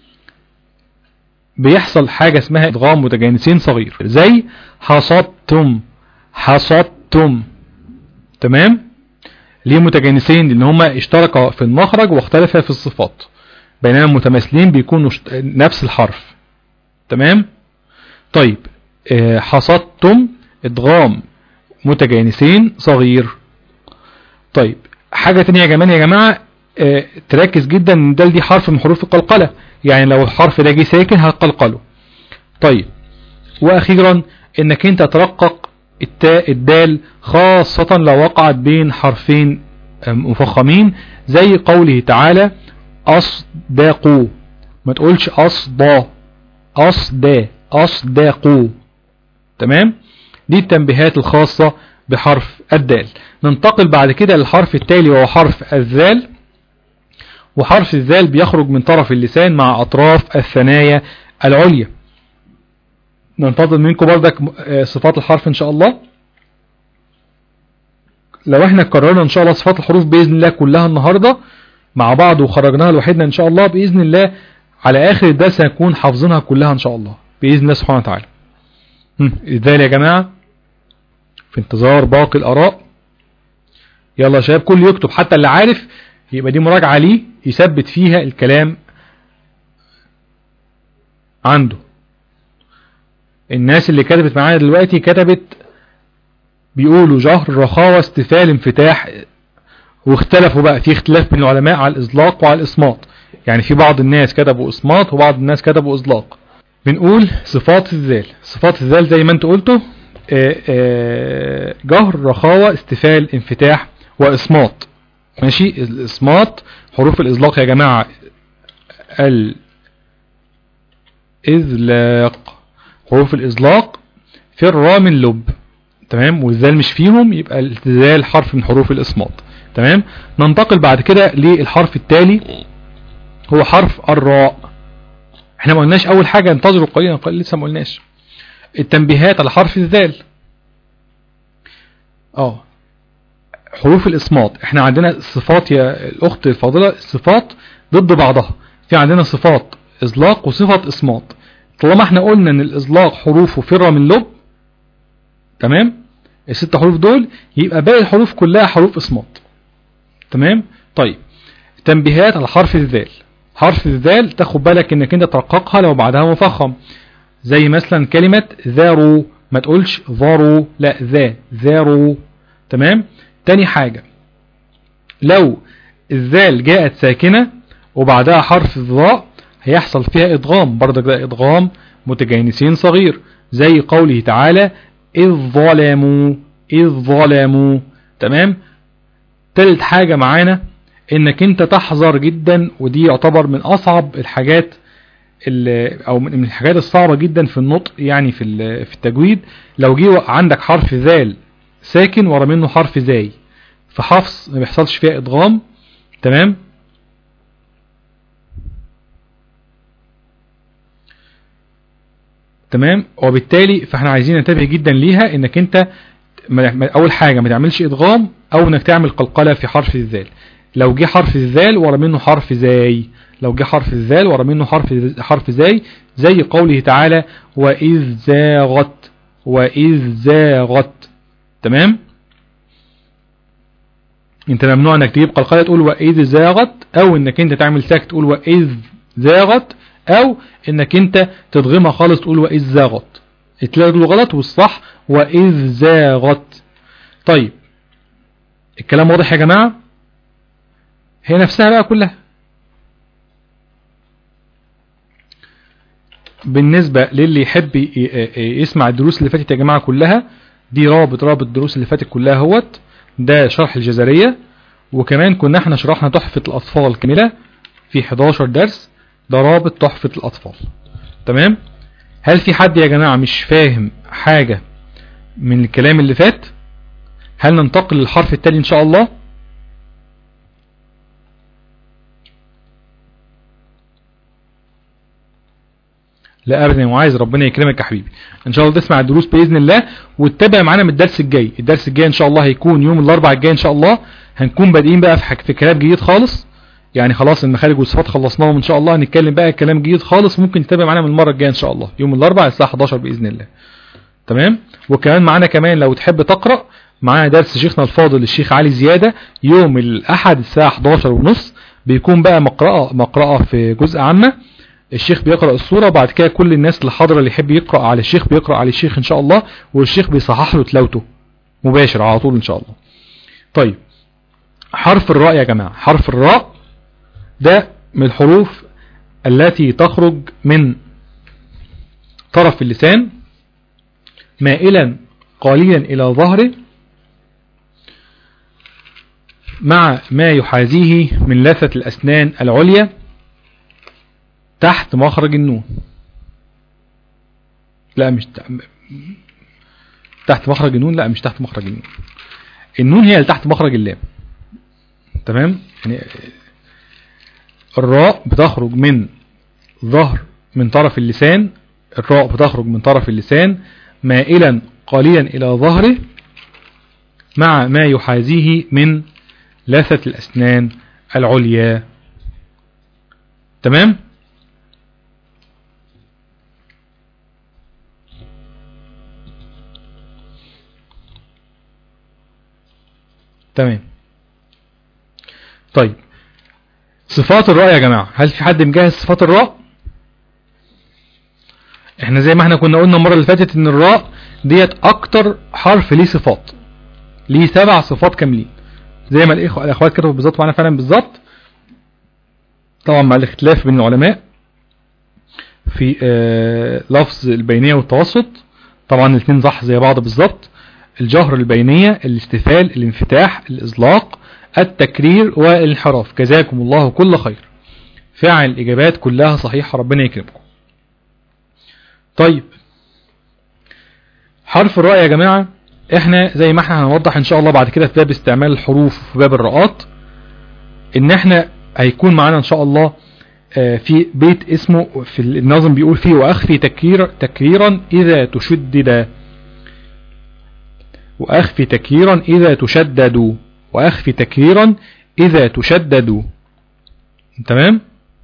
بيحصل حاجة اسمها ادغام متجانسين صغير زي حصدتم حصدتم تمام ليه متجانسين لان هما اشتركا في المخرج واختلفا في الصفات بينما المتماثلين بيكونوا شت- نفس الحرف تمام طيب آه، حصدتم ادغام متجانسين صغير طيب حاجة تانية يا جماعة يا جماعة آه، تركز جدا ان ده دي حرف من حروف القلقلة يعني لو الحرف ده جه ساكن هتقلقله طيب واخيرا انك انت ترقق التاء الدال خاصة لو وقعت بين حرفين آه، مفخمين زي قوله تعالى أصدقوا ما تقولش أصدا أصدا أصدقوا تمام دي التنبيهات الخاصة بحرف الدال ننتقل بعد كده للحرف التالي وهو حرف الذال وحرف الذال بيخرج من طرف اللسان مع أطراف الثنايا العليا ننتظر منكم بردك آه، صفات الحرف إن شاء الله لو احنا قررنا إن شاء الله صفات الحروف بإذن الله كلها النهاردة مع بعض وخرجناها لوحدنا إن شاء الله بإذن الله على آخر الدرس هنكون حافظينها كلها إن شاء الله بإذن الله سبحانه وتعالى هم، الذال يا جماعة في انتظار باقي الآراء يلا يا شباب كل يكتب حتى اللي عارف يبقى دي مراجعة ليه يثبت فيها الكلام عنده الناس اللي كتبت معايا دلوقتي كتبت بيقولوا جهر رخاوة استفال انفتاح واختلفوا بقى في اختلاف بين العلماء على الإزلاق وعلى الإصمات يعني في بعض الناس كتبوا إصمات وبعض الناس كتبوا إزلاق بنقول صفات الذال صفات الذال زي ما انت قلته آه، آه، جهر رخاوة استفال انفتاح وإصمات ماشي الإصمات حروف الإزلاق يا جماعة الإزلاق حروف الإزلاق في الراء من لب تمام والذال مش فيهم يبقى الذال حرف من حروف الإصمات تمام ننتقل بعد كده للحرف التالي هو حرف الراء احنا ما قلناش اول حاجة انتظروا قليلا قليلا لسه ما قلناش التنبيهات على حرف الذال اه حروف الإصمات احنا عندنا صفات يا الأخت الفاضلة الصفات ضد بعضها في عندنا صفات إزلاق وصفة إصمات طالما احنا قلنا ان الإزلاق حروفه فرة من لب تمام الست حروف دول يبقى باقي الحروف كلها حروف إصمات تمام طيب تنبيهات على حرف الذال حرف الذال تاخد بالك انك انت ترققها لو بعدها مفخم زي مثلا كلمة ذاروا ما تقولش ذاروا لا ذا ذاروا تمام تاني حاجة لو الذال جاءت ساكنة وبعدها حرف الظاء هيحصل فيها ادغام برضك ده ادغام متجانسين صغير زي قوله تعالى إذ ظلموا إذ ظلموا تمام تالت حاجة معانا انك انت تحذر جدا ودي يعتبر من اصعب الحاجات او من الحاجات الصعبة جدا في النطق يعني في في التجويد لو جه عندك حرف ذال ساكن ورا منه حرف زاي في حفص ما بيحصلش فيها ادغام تمام تمام وبالتالي فاحنا عايزين ننتبه جدا ليها انك انت اول حاجة ما تعملش ادغام او انك تعمل قلقلة في حرف الذال لو جه حرف الذال ورا منه حرف زاي لو جه حرف الذال ورا منه حرف حرف زاي زي قوله تعالى وإذ زاغت وإذ زاغت تمام انت ممنوع انك تجيب قلقلة تقول وإذ زاغت او انك انت تعمل ساكت تقول وإذ زاغت او انك انت تضغمها خالص تقول وإذ زاغت تلاقي غلط والصح وإذ زاغت طيب الكلام واضح يا جماعة هي نفسها بقى كلها بالنسبة للي يحب يسمع الدروس اللي فاتت يا جماعة كلها دي رابط رابط الدروس اللي فاتت كلها هوت ده شرح الجزرية وكمان كنا احنا شرحنا تحفة الأطفال كاملة في 11 درس ده رابط تحفة الأطفال تمام هل في حد يا جماعة مش فاهم حاجة من الكلام اللي فات هل ننتقل للحرف التالي ان شاء الله لا ابدا وعايز ربنا يكرمك يا حبيبي ان شاء الله تسمع الدروس باذن الله وتتابع معانا من الدرس الجاي الدرس الجاي ان شاء الله هيكون يوم الاربعاء الجاي ان شاء الله هنكون بادئين بقى في حك... في كلام جديد خالص يعني خلاص المخارج والصفات خلصناهم ان شاء الله هنتكلم بقى كلام جديد خالص ممكن تتابع معانا من المره الجايه ان شاء الله يوم الاربعاء الساعه 11 باذن الله تمام وكمان معانا كمان لو تحب تقرا معانا درس شيخنا الفاضل الشيخ علي زياده يوم الاحد الساعه 11 ونص بيكون بقى مقرأة مقرأة في جزء عامة الشيخ بيقرأ الصورة وبعد كده كل الناس اللي حاضرة اللي يحب يقرأ على الشيخ بيقرأ على الشيخ ان شاء الله والشيخ بيصحح له تلاوته مباشر على طول ان شاء الله طيب حرف الراء يا جماعة حرف الراء ده من الحروف التي تخرج من طرف اللسان مائلا قليلا إلى ظهره مع ما يحاذيه من لثة الأسنان العليا تحت مخرج النون لا مش تحت مخرج النون لا مش تحت مخرج النون النون هي اللي تحت مخرج اللام تمام يعني الراء بتخرج من ظهر من طرف اللسان الراء بتخرج من طرف اللسان مائلا قليلا إلى ظهره مع ما يحاذيه من لثة الأسنان العليا تمام تمام طيب صفات الراء يا جماعة هل في حد مجهز صفات الراء احنا زي ما احنا كنا قلنا المرة اللي فاتت ان الراء ديت اكتر حرف ليه صفات ليه سبع صفات كاملين زي ما الاخوة الاخوات كتبوا بالظبط معانا فعلا بالظبط طبعا مع الاختلاف بين العلماء في آه لفظ البينية والتوسط طبعا الاثنين صح زي بعض بالظبط الجهر البينية الاستفال الانفتاح الإزلاق التكرير والانحراف جزاكم الله كل خير فعل الإجابات كلها صحيحة ربنا يكرمكم طيب حرف الراء يا جماعة احنا زي ما احنا هنوضح ان شاء الله بعد كده في باب استعمال الحروف في باب الراءات ان احنا هيكون معانا ان شاء الله في بيت اسمه في النظم بيقول فيه واخفي تكرير تكريرا اذا تشدد وأخفي تكريرا إذا تشددوا وأخفي تكريرا إذا تشددوا تمام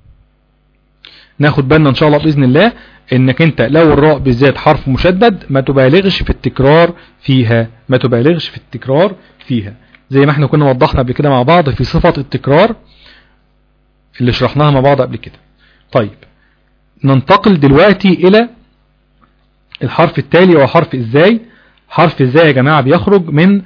ناخد بالنا إن شاء الله بإذن الله إنك أنت لو الراء بالذات حرف مشدد ما تبالغش في التكرار فيها ما تبالغش في التكرار فيها زي ما احنا كنا وضحنا قبل كده مع بعض في صفة التكرار اللي شرحناها مع بعض قبل كده طيب ننتقل دلوقتي إلى الحرف التالي وهو حرف إزاي حرف ازاي يا جماعة بيخرج من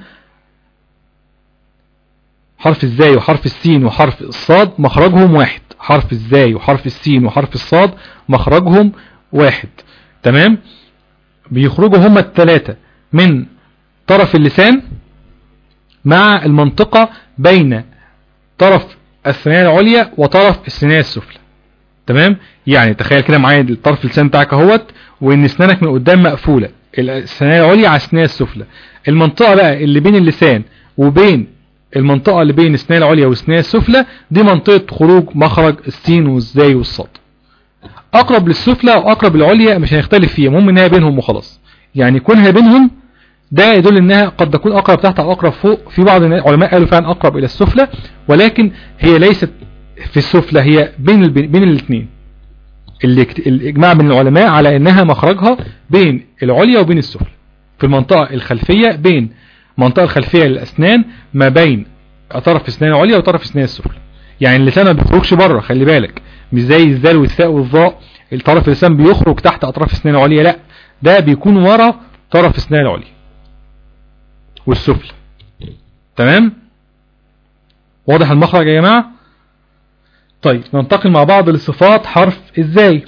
حرف ازاي وحرف السين وحرف الصاد مخرجهم واحد حرف ازاي وحرف السين وحرف الصاد مخرجهم واحد تمام بيخرجوا هما الثلاثة من طرف اللسان مع المنطقة بين طرف الثنايا العليا وطرف الثنايا السفلى تمام يعني تخيل كده معايا طرف اللسان بتاعك اهوت وان اسنانك من قدام مقفولة الثنايا العليا على الثنايا السفلى المنطقة بقى اللي بين اللسان وبين المنطقة اللي بين الثنايا العليا والثنايا السفلى دي منطقة خروج مخرج السين والزاي والصاد اقرب للسفلى واقرب للعليا مش هنختلف فيها المهم انها بينهم وخلاص يعني كونها بينهم ده يدل انها قد تكون اقرب تحت او اقرب فوق في بعض العلماء قالوا فعلا اقرب الى السفلى ولكن هي ليست في السفلى هي بين بين الاثنين الاجماع بين العلماء على انها مخرجها بين العليا وبين السفلى في المنطقة الخلفية بين منطقة الخلفية للاسنان ما بين طرف الاسنان العليا وطرف الاسنان السفلى يعني اللسان ما بيخرجش بره خلي بالك مش زي الذال والثاء والظاء الطرف اللسان بيخرج تحت اطراف الاسنان العليا لا ده بيكون ورا طرف الاسنان العليا والسفلى تمام واضح المخرج يا جماعه طيب ننتقل مع بعض لصفات حرف ازاي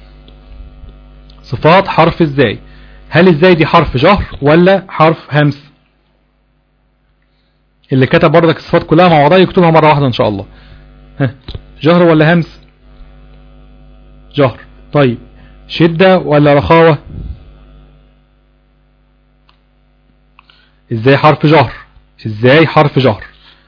صفات حرف ازاي هل ازاي دي حرف جهر ولا حرف همس اللي كتب بردك الصفات كلها مع بعضها يكتبها مرة واحدة ان شاء الله ها جهر ولا همس جهر طيب شدة ولا رخاوة ازاي حرف جهر ازاي حرف جهر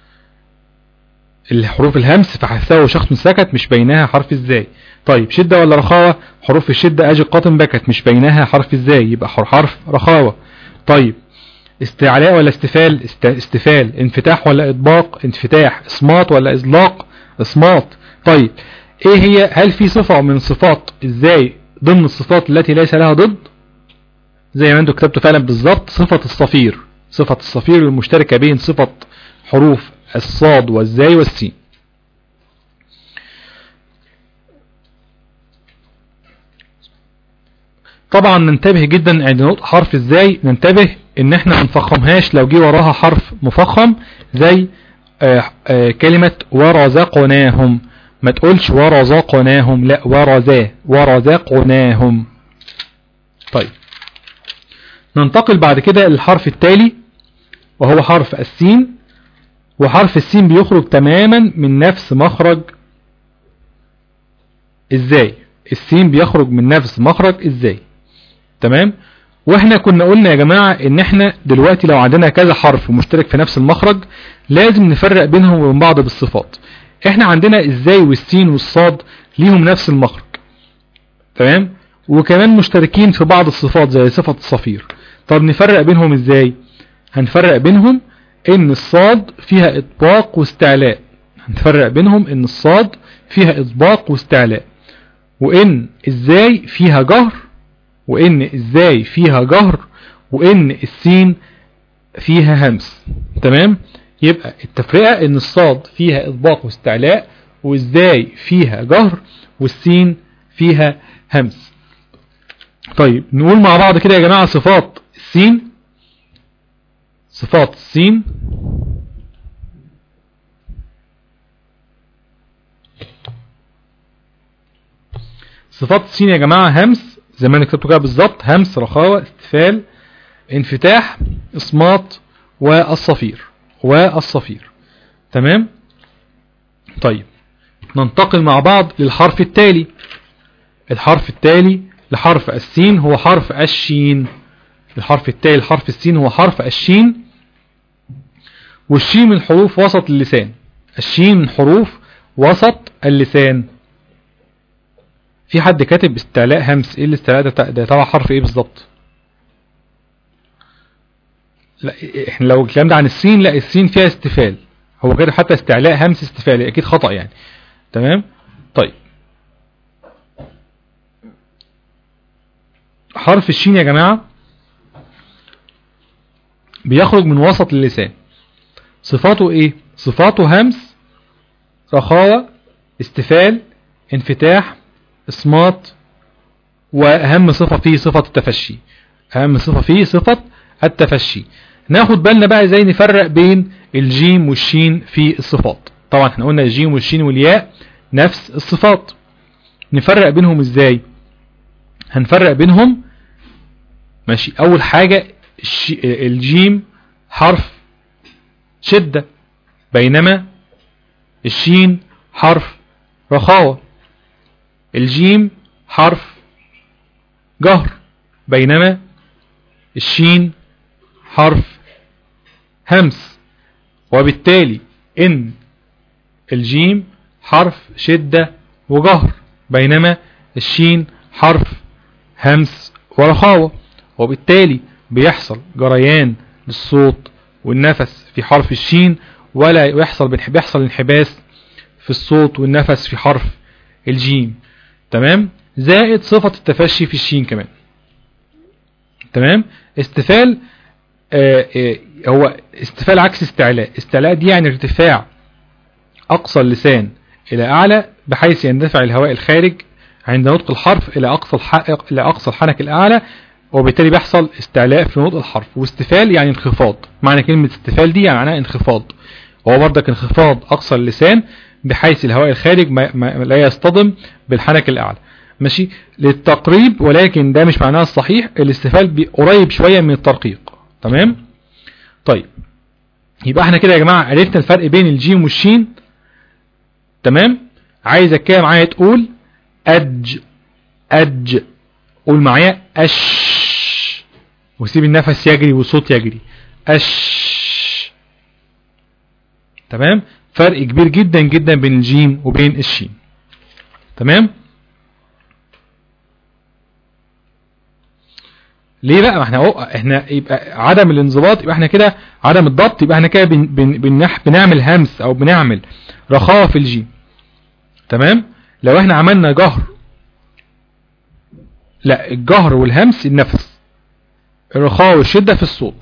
الحروف الهمس فحثه شخص سكت مش بينها حرف ازاي طيب شدة ولا رخاوة حروف الشدة اجي قاتم بكت مش بينها حرف ازاي يبقى حرف رخاوة طيب استعلاء ولا استفال است... استفال انفتاح ولا اطباق انفتاح اصمات ولا اطلاق اصمات طيب ايه هي هل في صفة من صفات ازاي ضمن الصفات التي ليس لها ضد زي ما انتوا كتبتوا فعلا بالظبط صفة الصفير صفة الصفير المشتركة بين صفة حروف الصاد والزاي والسين طبعا ننتبه جدا عند نقطة حرف ازاي ننتبه ان احنا ما نفخمهاش لو جه وراها حرف مفخم زي آه آه كلمة ورزقناهم ما تقولش ورزقناهم لا ورزا ورزقناهم طيب ننتقل بعد كده للحرف التالي وهو حرف السين وحرف السين بيخرج تماما من نفس مخرج ازاي السين بيخرج من نفس مخرج ازاي تمام واحنا كنا قلنا يا جماعة ان احنا دلوقتي لو عندنا كذا حرف مشترك في نفس المخرج لازم نفرق بينهم وبين بعض بالصفات احنا عندنا ازاي والسين والصاد ليهم نفس المخرج تمام وكمان مشتركين في بعض الصفات زي صفة الصفير طب نفرق بينهم ازاي هنفرق بينهم ان الصاد فيها اطباق واستعلاء هنفرق بينهم ان الصاد فيها اطباق واستعلاء وان ازاي فيها جهر وان ازاي فيها جهر وان السين فيها همس تمام يبقى التفرقة ان الصاد فيها اطباق واستعلاء وازاي فيها جهر والسين فيها همس طيب نقول مع بعض كده يا جماعة صفات السين صفات السين صفات السين يا جماعة همس زي ما انا كتبته كده بالظبط همس رخاوة استفال انفتاح اصمات والصفير والصفير تمام طيب ننتقل مع بعض للحرف التالي الحرف التالي لحرف السين هو حرف الشين الحرف التالي لحرف السين هو حرف الشين والشين من حروف وسط اللسان الشين من حروف وسط اللسان في حد كاتب استعلاء همس ايه الاستعلاء ده ده تبع حرف ايه بالظبط لا احنا لو الكلام ده عن السين لا السين فيها استفال هو كده حتى استعلاء همس استفال اكيد خطأ يعني تمام طيب حرف الشين يا جماعة بيخرج من وسط اللسان صفاته ايه صفاته همس رخاوة استفال انفتاح اصمات واهم صفة فيه صفة التفشي اهم صفة فيه صفة التفشي ناخد بالنا بقى ازاي نفرق بين الجيم والشين في الصفات طبعا احنا قلنا الجيم والشين والياء نفس الصفات نفرق بينهم ازاي هنفرق بينهم ماشي اول حاجة الجيم حرف شدة بينما الشين حرف رخاوة الجيم حرف جهر بينما الشين حرف همس وبالتالي ان الجيم حرف شدة وجهر بينما الشين حرف همس ورخاوة وبالتالي بيحصل جريان للصوت والنفس في حرف الشين ولا يحصل بيحصل انحباس في الصوت والنفس في حرف الجيم تمام زائد صفة التفشي في الشين كمان تمام استفال آه آه هو استفال عكس استعلاء استعلاء دي يعني ارتفاع اقصى اللسان الى اعلى بحيث يندفع الهواء الخارج عند نطق الحرف الى اقصى الحلق الى اقصى الحنك الاعلى وبالتالي بيحصل استعلاء في نطق الحرف واستفال يعني انخفاض معنى كلمة استفال دي يعني معناها انخفاض وهو بردك انخفاض اقصى اللسان بحيث الهواء الخارج ما ما لا يصطدم بالحنك الاعلى ماشي للتقريب ولكن ده مش معناه الصحيح الاستفال قريب شوية من الترقيق تمام طيب يبقى احنا كده يا جماعة عرفنا الفرق بين الجيم والشين تمام عايزك كده معايا تقول أج أج قول معايا اش وسيب النفس يجري والصوت يجري اش تمام فرق كبير جدا جدا بين الجيم وبين الشين تمام ليه بقى ما احنا اهو احنا يبقى عدم الانضباط يبقى احنا كده عدم الضبط يبقى احنا كده بن بن بنح بنعمل همس او بنعمل رخاوه في الجيم تمام لو احنا عملنا جهر لا الجهر والهمس النفس الرخاوه والشده في الصوت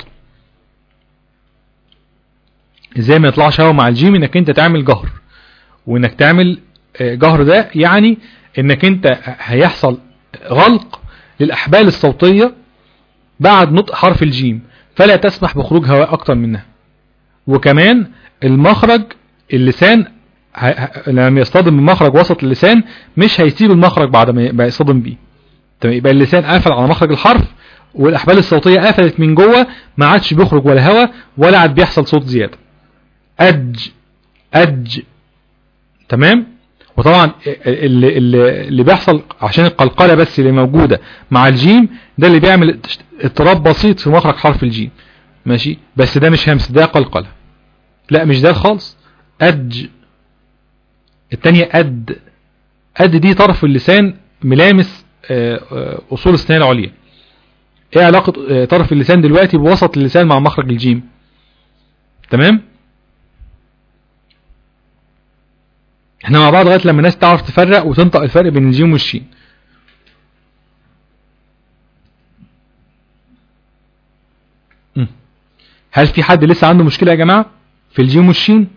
ازاي ما يطلعش هوا مع الجيم انك انت تعمل جهر وانك تعمل آه، جهر ده يعني انك انت هيحصل غلق للاحبال الصوتيه بعد نطق حرف الجيم فلا تسمح بخروج هواء اكتر منها وكمان المخرج اللسان ه- ه- لما يصطدم بمخرج وسط اللسان مش هيسيب المخرج بعد ما ي- ما يصطدم بيه تمام يبقى اللسان قافل على مخرج الحرف والاحبال الصوتيه قفلت من جوه ما عادش بيخرج ولا هواء ولا عاد بيحصل صوت زياده أج أج تمام وطبعا اللي, اللي, اللي بيحصل عشان القلقلة بس اللي موجودة مع الجيم ده اللي بيعمل اضطراب بسيط في مخرج حرف الجيم ماشي بس ده مش همس ده قلقلة لا مش ده خالص أج التانية أد أد دي طرف اللسان ملامس آه، آه، أصول السنان العليا ايه علاقة آه، طرف اللسان دلوقتي بوسط اللسان مع مخرج الجيم تمام احنا مع بعض لغايه لما الناس تعرف تفرق وتنطق الفرق بين الجيم والشين مم. هل في حد لسه عنده مشكله يا جماعه في الجيم والشين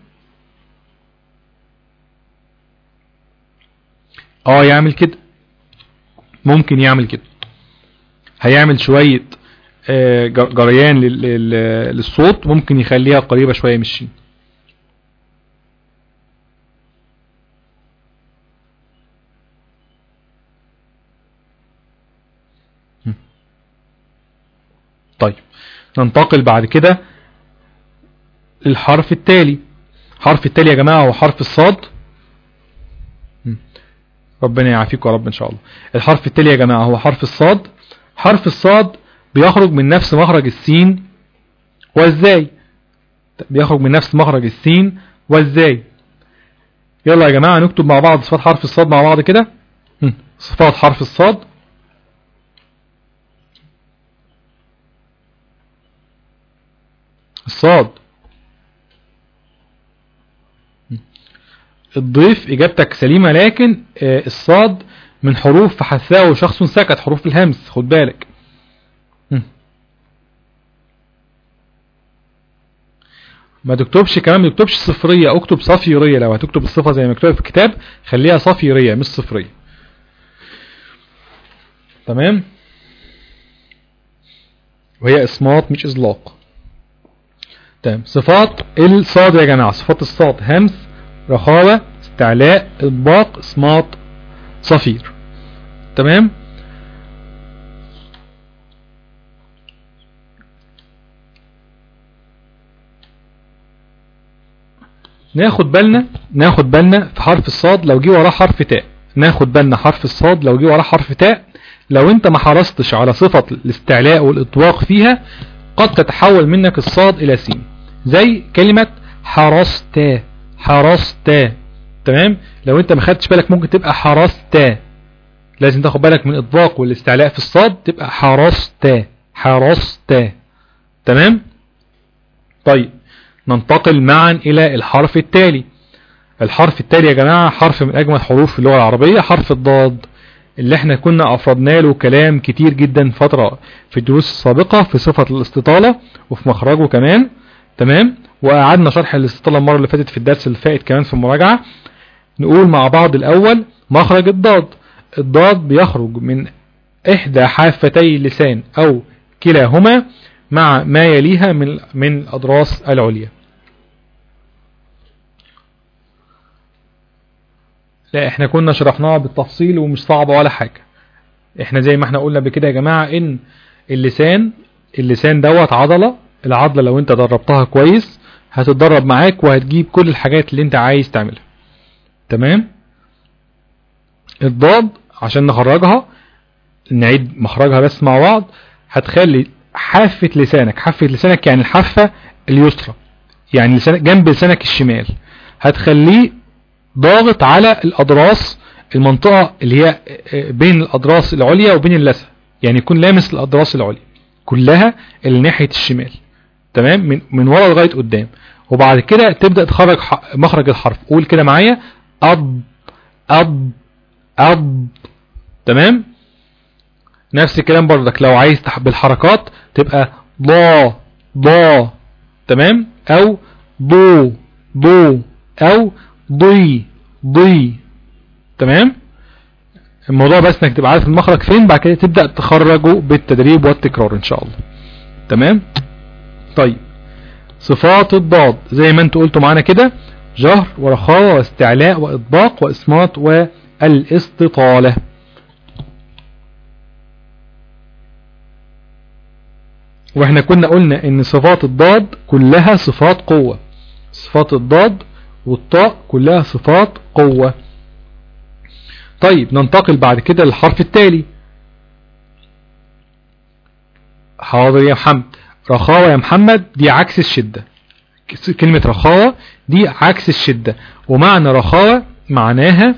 اه يعمل كده ممكن يعمل كده هيعمل شويه آه، جر- جريان لل- لل- للصوت ممكن يخليها قريبه شويه من الشين طيب ننتقل بعد كده للحرف التالي حرف التالي يا جماعة هو حرف الصاد م. ربنا يعافيكم يا رب ان شاء الله الحرف التالي يا جماعة هو حرف الصاد حرف الصاد بيخرج من نفس مخرج السين وازاي بيخرج من نفس مخرج السين وازاي يلا يا جماعة نكتب مع بعض صفات حرف الصاد مع بعض كده م. صفات حرف الصاد الصاد الضيف اجابتك سليمة لكن آه، الصاد من حروف فحثاه شخص سكت حروف الهمس خد بالك مم. ما تكتبش كمان ما تكتبش صفرية اكتب صفيرية لو هتكتب الصفة زي ما مكتوبة في الكتاب خليها صفيرية مش صفرية تمام وهي اصمات مش ازلاق تمام صفات الصاد يا جماعة صفات الصاد همس رخاوة استعلاء اطباق اصمات صفير تمام ناخد بالنا ناخد بالنا في حرف الصاد لو جه وراه حرف تاء ناخد بالنا حرف الصاد لو جه وراه حرف تاء لو انت ما حرصتش على صفة الاستعلاء والاطواق فيها قد تتحول منك الصاد الى سين زي كلمة حرست حرست تمام لو انت ما خدتش بالك ممكن تبقى حرست لازم تاخد بالك من الاطباق والاستعلاء في الصاد تبقى حرست حرست تمام طيب ننتقل معا الى الحرف التالي الحرف التالي يا جماعة حرف من اجمل حروف اللغة العربية حرف الضاد اللي احنا كنا افردنا له كلام كتير جدا فترة في الدروس السابقة في صفة الاستطالة وفي مخرجه كمان تمام وقعدنا شرح الاستطالة المرة اللي فاتت في الدرس اللي فات كمان في المراجعة نقول مع بعض الاول مخرج الضاد الضاد بيخرج من احدى حافتي اللسان او كلاهما مع ما يليها من من الاضراس العليا لا احنا كنا شرحناها بالتفصيل ومش صعبة ولا حاجة احنا زي ما احنا قلنا بكده يا جماعة ان اللسان اللسان دوت عضلة العضلة لو انت دربتها كويس هتتدرب معاك وهتجيب كل الحاجات اللي انت عايز تعملها تمام الضاد عشان نخرجها نعيد مخرجها بس مع بعض هتخلي حافة لسانك حافة لسانك يعني الحافة اليسرى يعني لسانك جنب لسانك الشمال هتخليه ضاغط على الأضراس المنطقة اللي هي بين الأضراس العليا وبين اللثة يعني يكون لامس الأضراس العليا كلها اللي ناحية الشمال تمام من, من ورا لغاية قدام وبعد كده تبدأ تخرج مخرج الحرف قول كده معايا أض أض أض تمام نفس الكلام برضك لو عايز بالحركات تبقى ضا ضا تمام او ضو ضو او ضي ضي تمام الموضوع بس انك تبقى عارف المخرج فين بعد كده تبدأ تخرجه بالتدريب والتكرار ان شاء الله تمام طيب صفات الضاد زي ما انتوا قلتوا معانا كده جهر ورخاوة واستعلاء واطباق واسماط والاستطالة واحنا كنا قلنا ان صفات الضاد كلها صفات قوة صفات الضاد والطاء كلها صفات قوة طيب ننتقل بعد كده للحرف التالي حاضر يا محمد رخاوة يا محمد دي عكس الشدة كلمة رخاوة دي عكس الشدة ومعنى رخاوة معناها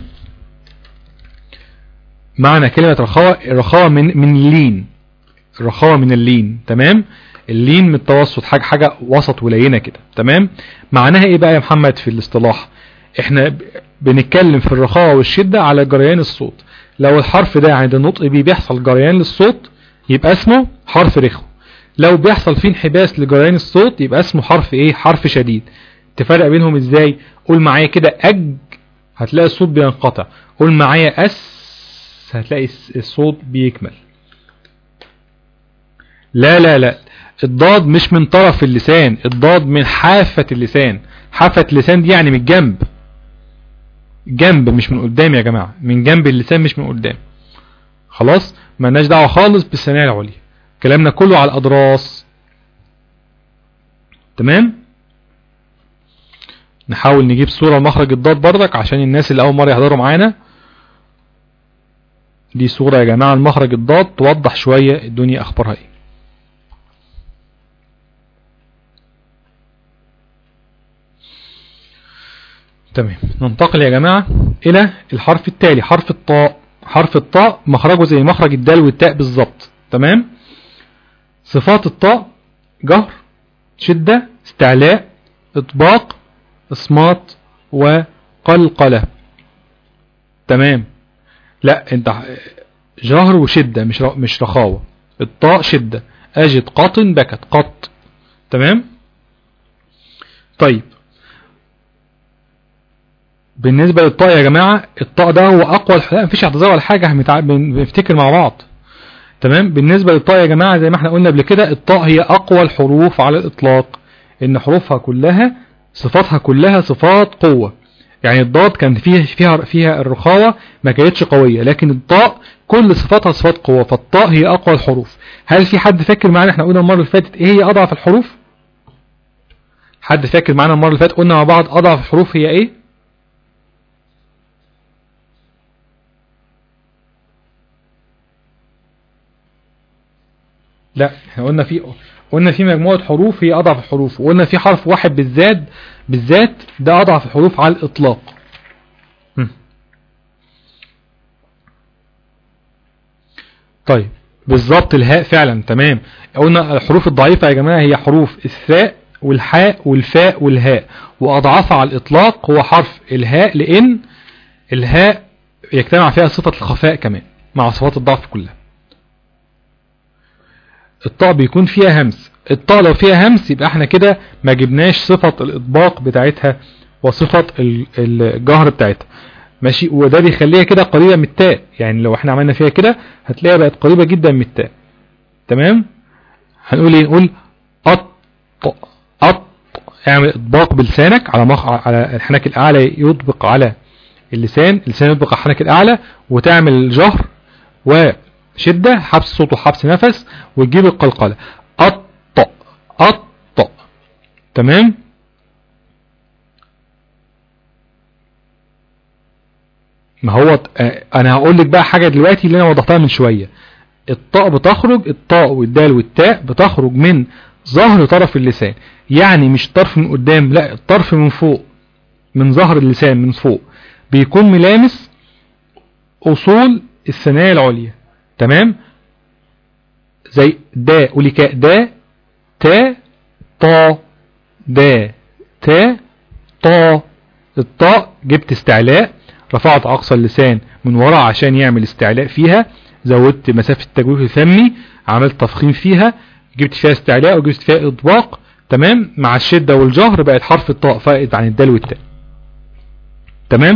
معنى كلمة رخاوة رخاوة من من اللين الرخاوة من اللين تمام اللين من التوسط حاجة حاجة وسط ولينة كده تمام معناها ايه بقى يا محمد في الاصطلاح احنا بنتكلم في الرخاوة والشدة على جريان الصوت لو الحرف ده عند النطق بيه بيحصل جريان للصوت يبقى اسمه حرف رخو لو بيحصل فيه انحباس لجريان الصوت يبقى اسمه حرف ايه حرف شديد تفرق بينهم ازاي قول معايا كده اج هتلاقي الصوت بينقطع قول معايا اس هتلاقي الصوت بيكمل لا لا لا الضاد مش من طرف اللسان الضاد من حافة اللسان حافة اللسان دي يعني من الجنب جنب مش من قدام يا جماعة من جنب اللسان مش من قدام خلاص مالناش دعوة خالص بالثنايا العليا كلامنا كله على الأضراس تمام نحاول نجيب صورة مخرج الضاد بردك عشان الناس اللي أول مرة يحضروا معانا دي صورة يا جماعة المخرج الضاد توضح شوية الدنيا أخبارها إيه تمام ننتقل يا جماعة إلى الحرف التالي حرف الطاء حرف الطاء مخرجه زي مخرج الدال والتاء بالظبط تمام صفات الطاء جهر شدة استعلاء اطباق اصمات وقلقلة تمام لا انت جهر وشدة مش مش رخاوة الطاء شدة اجد قط بكت قط تمام طيب بالنسبة للطاء يا جماعة الطاء ده هو اقوى لا مفيش اعتذار ولا حاجة بنفتكر مع بعض تمام بالنسبة للطاء يا جماعة زي ما احنا قلنا قبل كده الطاء هي اقوى الحروف على الاطلاق ان حروفها كلها صفاتها كلها صفات قوة يعني الضاد كان فيها فيها فيها الرخاوة ما كانتش قوية لكن الطاء كل صفاتها صفات قوة فالطاء هي اقوى الحروف هل في حد فاكر معانا احنا قلنا المرة اللي فاتت ايه هي اضعف الحروف حد فاكر معانا المرة اللي فاتت قلنا مع بعض اضعف الحروف هي ايه لا احنا قلنا في قلنا في مجموعة حروف هي اضعف الحروف وقلنا في حرف واحد بالذات بالذات ده اضعف الحروف على الاطلاق طيب بالظبط الهاء فعلا تمام قلنا الحروف الضعيفة يا جماعة هي حروف الثاء والحاء والفاء والهاء واضعفها على الاطلاق هو حرف الهاء لان الهاء يجتمع فيها صفة الخفاء كمان مع صفات الضعف كلها الطاء بيكون فيها همس الطاء لو فيها همس يبقى احنا كده ما جبناش صفة الاطباق بتاعتها وصفة الجهر بتاعتها ماشي وده بيخليها كده قريبة من التاء يعني لو احنا عملنا فيها كده هتلاقيها بقت قريبة جدا من التاء تمام هنقول ايه نقول أط أط اعمل اطباق بلسانك على مخ على الحنك الاعلى يطبق على اللسان اللسان يطبق على الحنك الاعلى وتعمل الجهر و شدة حبس صوت وحبس نفس وتجيب القلقلة أط أط تمام ما هو انا هقول لك بقى حاجة دلوقتي اللي انا وضحتها من شوية الطاء بتخرج الطاء والدال والتاء بتخرج من ظهر طرف اللسان يعني مش طرف من قدام لا الطرف من فوق من ظهر اللسان من فوق بيكون ملامس اصول الثنايا العليا تمام زي دا قولي كاء دا تا طا دا تا طا الطاء جبت استعلاء رفعت اقصى اللسان من ورا عشان يعمل استعلاء فيها زودت مسافة التجويف الفمي عملت تفخيم فيها جبت فيها استعلاء وجبت فيها اطباق تمام مع الشدة والجهر بقت حرف الطاء فائد عن الدال والتاء تمام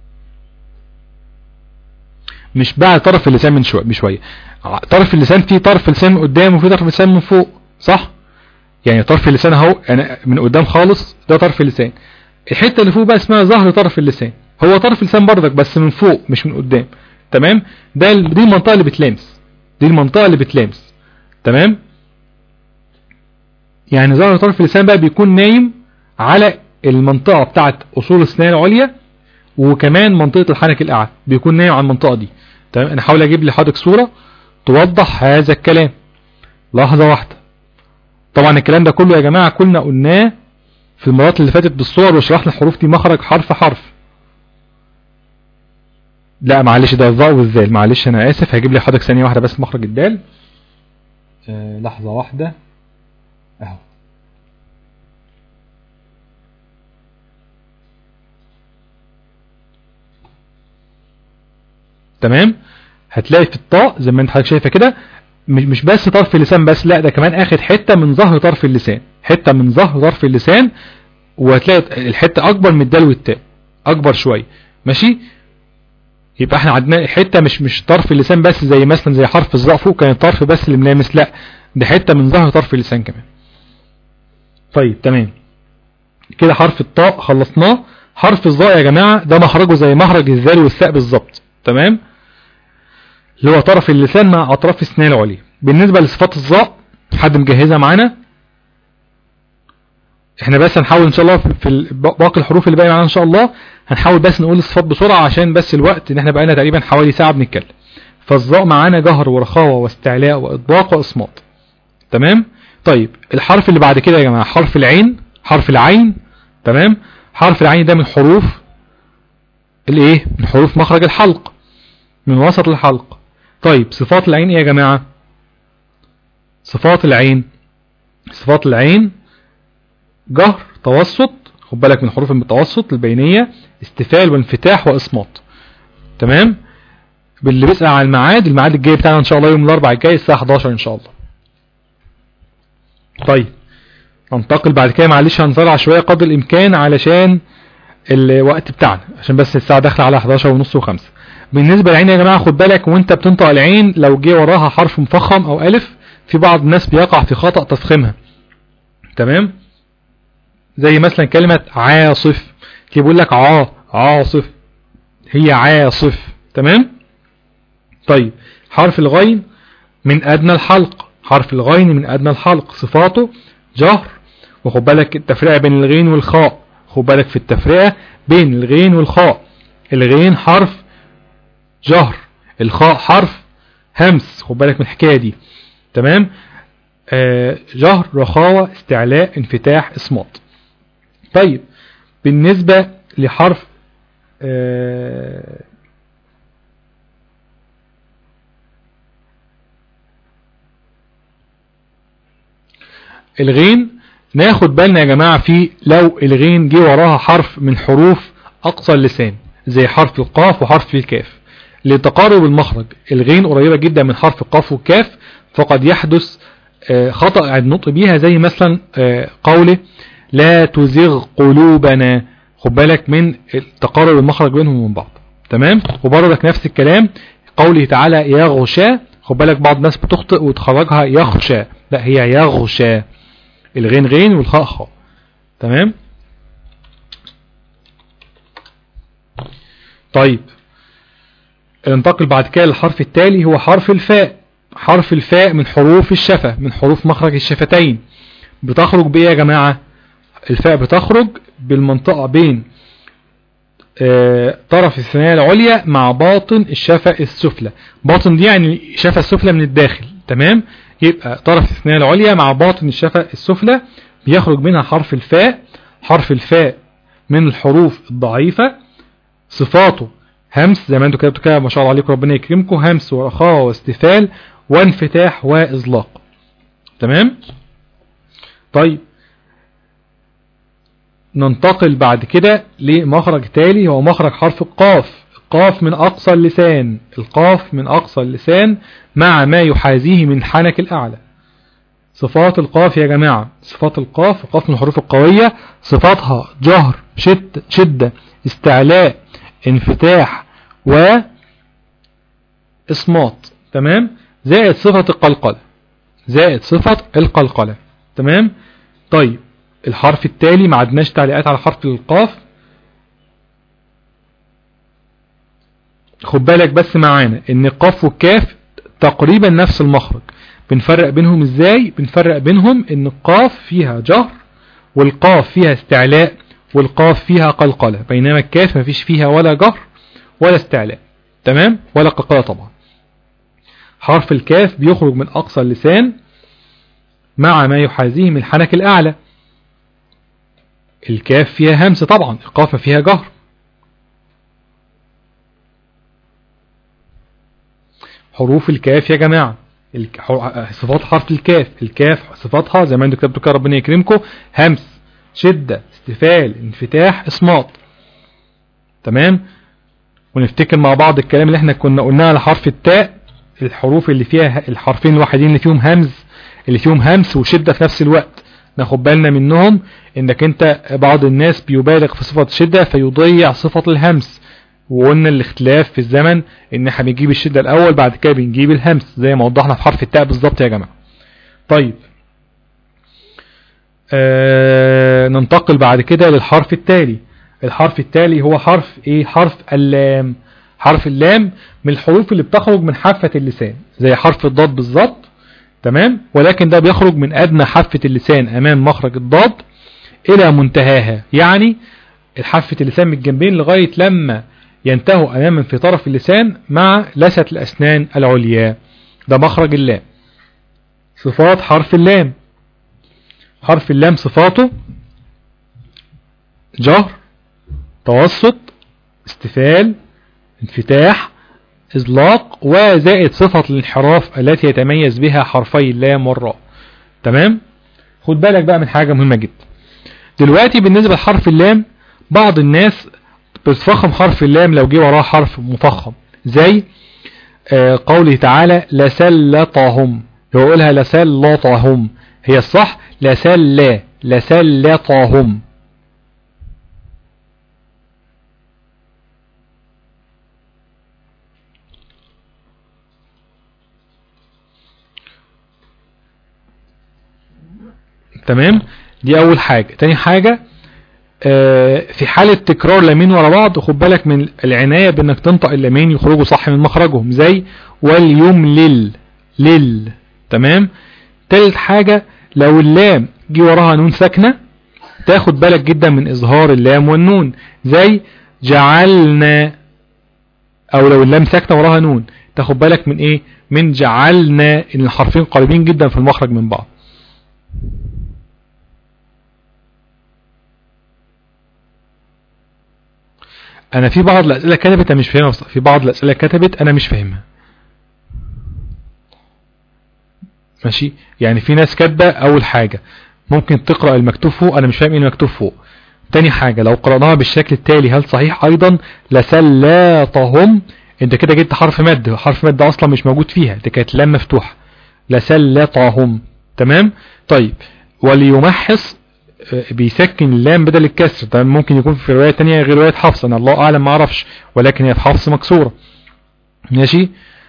مش بعد طرف اللسان من شوية بشوية طرف اللسان فيه طرف اللسان من قدام وفيه طرف اللسان من فوق صح يعني طرف اللسان اهو انا من قدام خالص ده طرف اللسان الحتة اللي فوق بقى اسمها ظهر طرف اللسان هو طرف اللسان بردك بس من فوق مش من قدام تمام ده دي المنطقة اللي بتلامس دي المنطقة اللي بتلامس تمام يعني ظهر طرف اللسان بقى بيكون نايم على المنطقة بتاعت اصول السنان العليا وكمان منطقة الحنك الاعلى بيكون نايم على المنطقة دي تمام انا حاول اجيب لحضرتك صورة توضح هذا الكلام لحظة واحدة طبعا الكلام ده كله يا جماعة كلنا قلناه في المرات اللي فاتت بالصور وشرحنا الحروف دي مخرج حرف حرف لا معلش ده الظاء والذال معلش انا اسف هجيب لي حضرتك ثانية واحدة بس مخرج الدال آه لحظة واحدة اهو تمام هتلاقي في الطاء زي ما انت حضرتك شايفه كده مش مش بس طرف اللسان بس لا ده كمان اخد حتة من ظهر طرف اللسان حتة من ظهر طرف اللسان وهتلاقي الحتة اكبر من الدال والتاء اكبر شوية ماشي يبقى احنا عندنا حتة مش مش طرف اللسان بس زي مثلا زي حرف الظاء فوق كان الطرف بس اللي ملامس لا ده حتة من ظهر طرف اللسان كمان طيب تمام كده حرف الطاء خلصناه حرف الظاء يا جماعة ده مخرجه زي مخرج الذال والثاء بالظبط تمام اللي هو طرف اللسان مع اطراف السنان العليا بالنسبة لصفات الظاء حد مجهزها معانا احنا بس هنحاول ان شاء الله في باقي الحروف اللي باقي معانا ان شاء الله هنحاول بس نقول الصفات بسرعة عشان بس الوقت ان احنا بقينا تقريبا حوالي ساعة بنتكلم فالظاء معانا جهر ورخاوة واستعلاء واطباق واصمات تمام طيب الحرف اللي بعد كده يا جماعة حرف العين حرف العين تمام حرف العين ده من حروف الايه من حروف مخرج الحلق من وسط الحلق طيب صفات العين ايه يا جماعة صفات العين صفات العين جهر توسط خد بالك من حروف المتوسط البينية استفال وانفتاح واصمات تمام باللي بيسأل على الميعاد الميعاد الجاي بتاعنا ان شاء الله يوم الاربعاء الجاي الساعة 11 ان شاء الله طيب ننتقل بعد كده معلش هنزرع شوية قدر الامكان علشان الوقت بتاعنا عشان بس الساعة داخله على 11 ونص وخمسة بالنسبة للعين يا جماعة خد بالك وانت بتنطق العين لو جه وراها حرف مفخم او الف في بعض الناس بيقع في خطأ تفخيمها تمام زي مثلا كلمة عاصف كي بيقول لك عا عاصف هي عاصف تمام طيب حرف الغين من ادنى الحلق حرف الغين من ادنى الحلق صفاته جهر وخد بالك التفرقة بين الغين والخاء خد بالك في التفرقة بين الغين والخاء الغين حرف جهر الخاء حرف همس خد بالك من الحكاية دي تمام آه جهر رخاوة استعلاء انفتاح اصمات طيب بالنسبة لحرف آه الغين ناخد بالنا يا جماعة في لو الغين جه وراها حرف من حروف اقصى اللسان زي حرف القاف وحرف الكاف لتقارب المخرج الغين قريبة جدا من حرف القاف والكاف فقد يحدث خطأ النطق بيها زي مثلا قوله لا تزغ قلوبنا خد بالك من تقارب المخرج بينهم ومن بعض تمام وبرضك نفس الكلام قوله تعالى يغشى خد بالك بعض الناس بتخطئ وتخرجها يخشى لا هي يغشى الغين غين والخاء خاء تمام طيب ننتقل بعد كده للحرف التالي هو حرف الفاء حرف الفاء من حروف الشفة من حروف مخرج الشفتين بتخرج بايه يا جماعة الفاء بتخرج بالمنطقة بين آه، طرف الثنايا العليا مع باطن الشفة السفلى باطن دي يعني الشفة السفلى من الداخل تمام يبقى طرف الثنايا العليا مع باطن الشفة السفلى بيخرج منها حرف الفاء حرف الفاء من الحروف الضعيفة صفاته همس زي ما انتوا كتبتوا كده ما شاء الله عليكم ربنا يكرمكم همس ورخاء واستفال وانفتاح واطلاق تمام طيب ننتقل بعد كده لمخرج تالي هو مخرج حرف القاف القاف من أقصى اللسان القاف من أقصى اللسان مع ما يحاذيه من حنك الأعلى صفات القاف يا جماعة صفات القاف القاف من الحروف القوية صفاتها جهر شد شدة استعلاء انفتاح و اصمات تمام زائد صفة القلقلة زائد صفة القلقلة تمام طيب الحرف التالي ما عدناش تعليقات على حرف القاف خد بالك بس معانا ان القاف والكاف تقريبا نفس المخرج بنفرق بينهم ازاي بنفرق بينهم ان القاف فيها جهر والقاف فيها استعلاء والقاف فيها قلقلة بينما الكاف مفيش فيها ولا جهر ولا استعلاء تمام ولا قلقلة طبعا حرف الكاف بيخرج من اقصى اللسان مع ما يحاذيه من الحنك الاعلى الكاف فيها همس طبعا القاف فيها جهر حروف الكاف يا جماعة الك- حر- صفات حرف الكاف الكاف صفاتها زي ما انتوا كتبتوا كده ربنا يكرمكم همس شدة استفال انفتاح اصمات تمام ونفتكر مع بعض الكلام اللي احنا كنا قلناه على حرف التاء الحروف اللي فيها الحرفين الوحيدين اللي فيهم همز اللي فيهم همس وشدة في نفس الوقت ناخد بالنا منهم انك انت بعض الناس بيبالغ في صفة الشدة فيضيع صفة الهمس وقلنا الاختلاف في الزمن ان احنا بنجيب الشدة الاول بعد كده بنجيب الهمس زي ما وضحنا في حرف التاء بالظبط يا جماعة طيب آه ننتقل بعد كده للحرف التالي الحرف التالي هو حرف ايه حرف اللام حرف اللام من الحروف اللي بتخرج من حافة اللسان زي حرف الضاد بالظبط تمام ولكن ده بيخرج من أدنى حافة اللسان أمام مخرج الضاد إلى منتهاها يعني الحافة اللسان من الجنبين لغاية لما ينتهوا أماما في طرف اللسان مع لسة الأسنان العليا ده مخرج اللام صفات حرف اللام حرف اللام صفاته جهر توسط استفال انفتاح إزلاق وزائد صفة الانحراف التي يتميز بها حرفي اللام والراء تمام خد بالك بقى من حاجة مهمة جدا دلوقتي بالنسبة لحرف اللام بعض الناس بتفخم حرف اللام لو جه وراه حرف مفخم زي آه قوله تعالى لسلطهم لو يقولها لسلطهم هي الصح لسل لسلطهم تمام دي اول حاجة تاني حاجة آه في حالة تكرار لامين ورا بعض خد بالك من العناية بانك تنطق اللامين يخرجوا صح من مخرجهم زي واليملل لل تمام تالت حاجة لو اللام جي وراها نون ساكنة تاخد بالك جدا من اظهار اللام والنون زي جعلنا او لو اللام ساكنة وراها نون تاخد بالك من ايه من جعلنا ان الحرفين قريبين جدا في المخرج من بعض انا في بعض الاسئله كتبت انا مش فاهمها في بعض الاسئله كتبت انا مش فاهمها ماشي يعني في ناس كاتبه اول حاجه ممكن تقرا المكتوب فوق انا مش فاهم ايه المكتوب فوق تاني حاجه لو قراناها بالشكل التالي هل صحيح ايضا لسلاطهم انت كده جبت حرف مد حرف مد اصلا مش موجود فيها دي كانت لام مفتوحه لسلطهم تمام طيب وليمحص بيسكن اللام بدل الكسر طبعا ممكن يكون في رواية تانية غير رواية حفص انا الله اعلم ما اعرفش ولكن هي في حفص مكسورة ماشي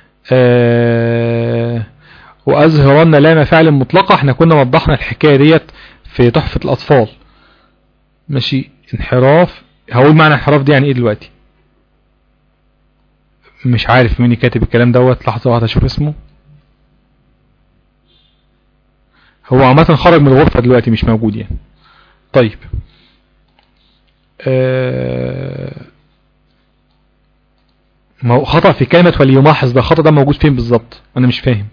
آه وازهرن لام فعل مطلقة احنا كنا وضحنا الحكاية ديت في تحفة الاطفال ماشي انحراف هقول معنى انحراف دي يعني ايه دلوقتي مش عارف مين كاتب الكلام دوت لحظة واحدة اشوف اسمه هو عامة خرج من الغرفة دلوقتي مش موجود يعني طيب آه ما هو خطأ في كلمة وليمحص ده الخطأ ده موجود فين بالظبط انا مش فاهم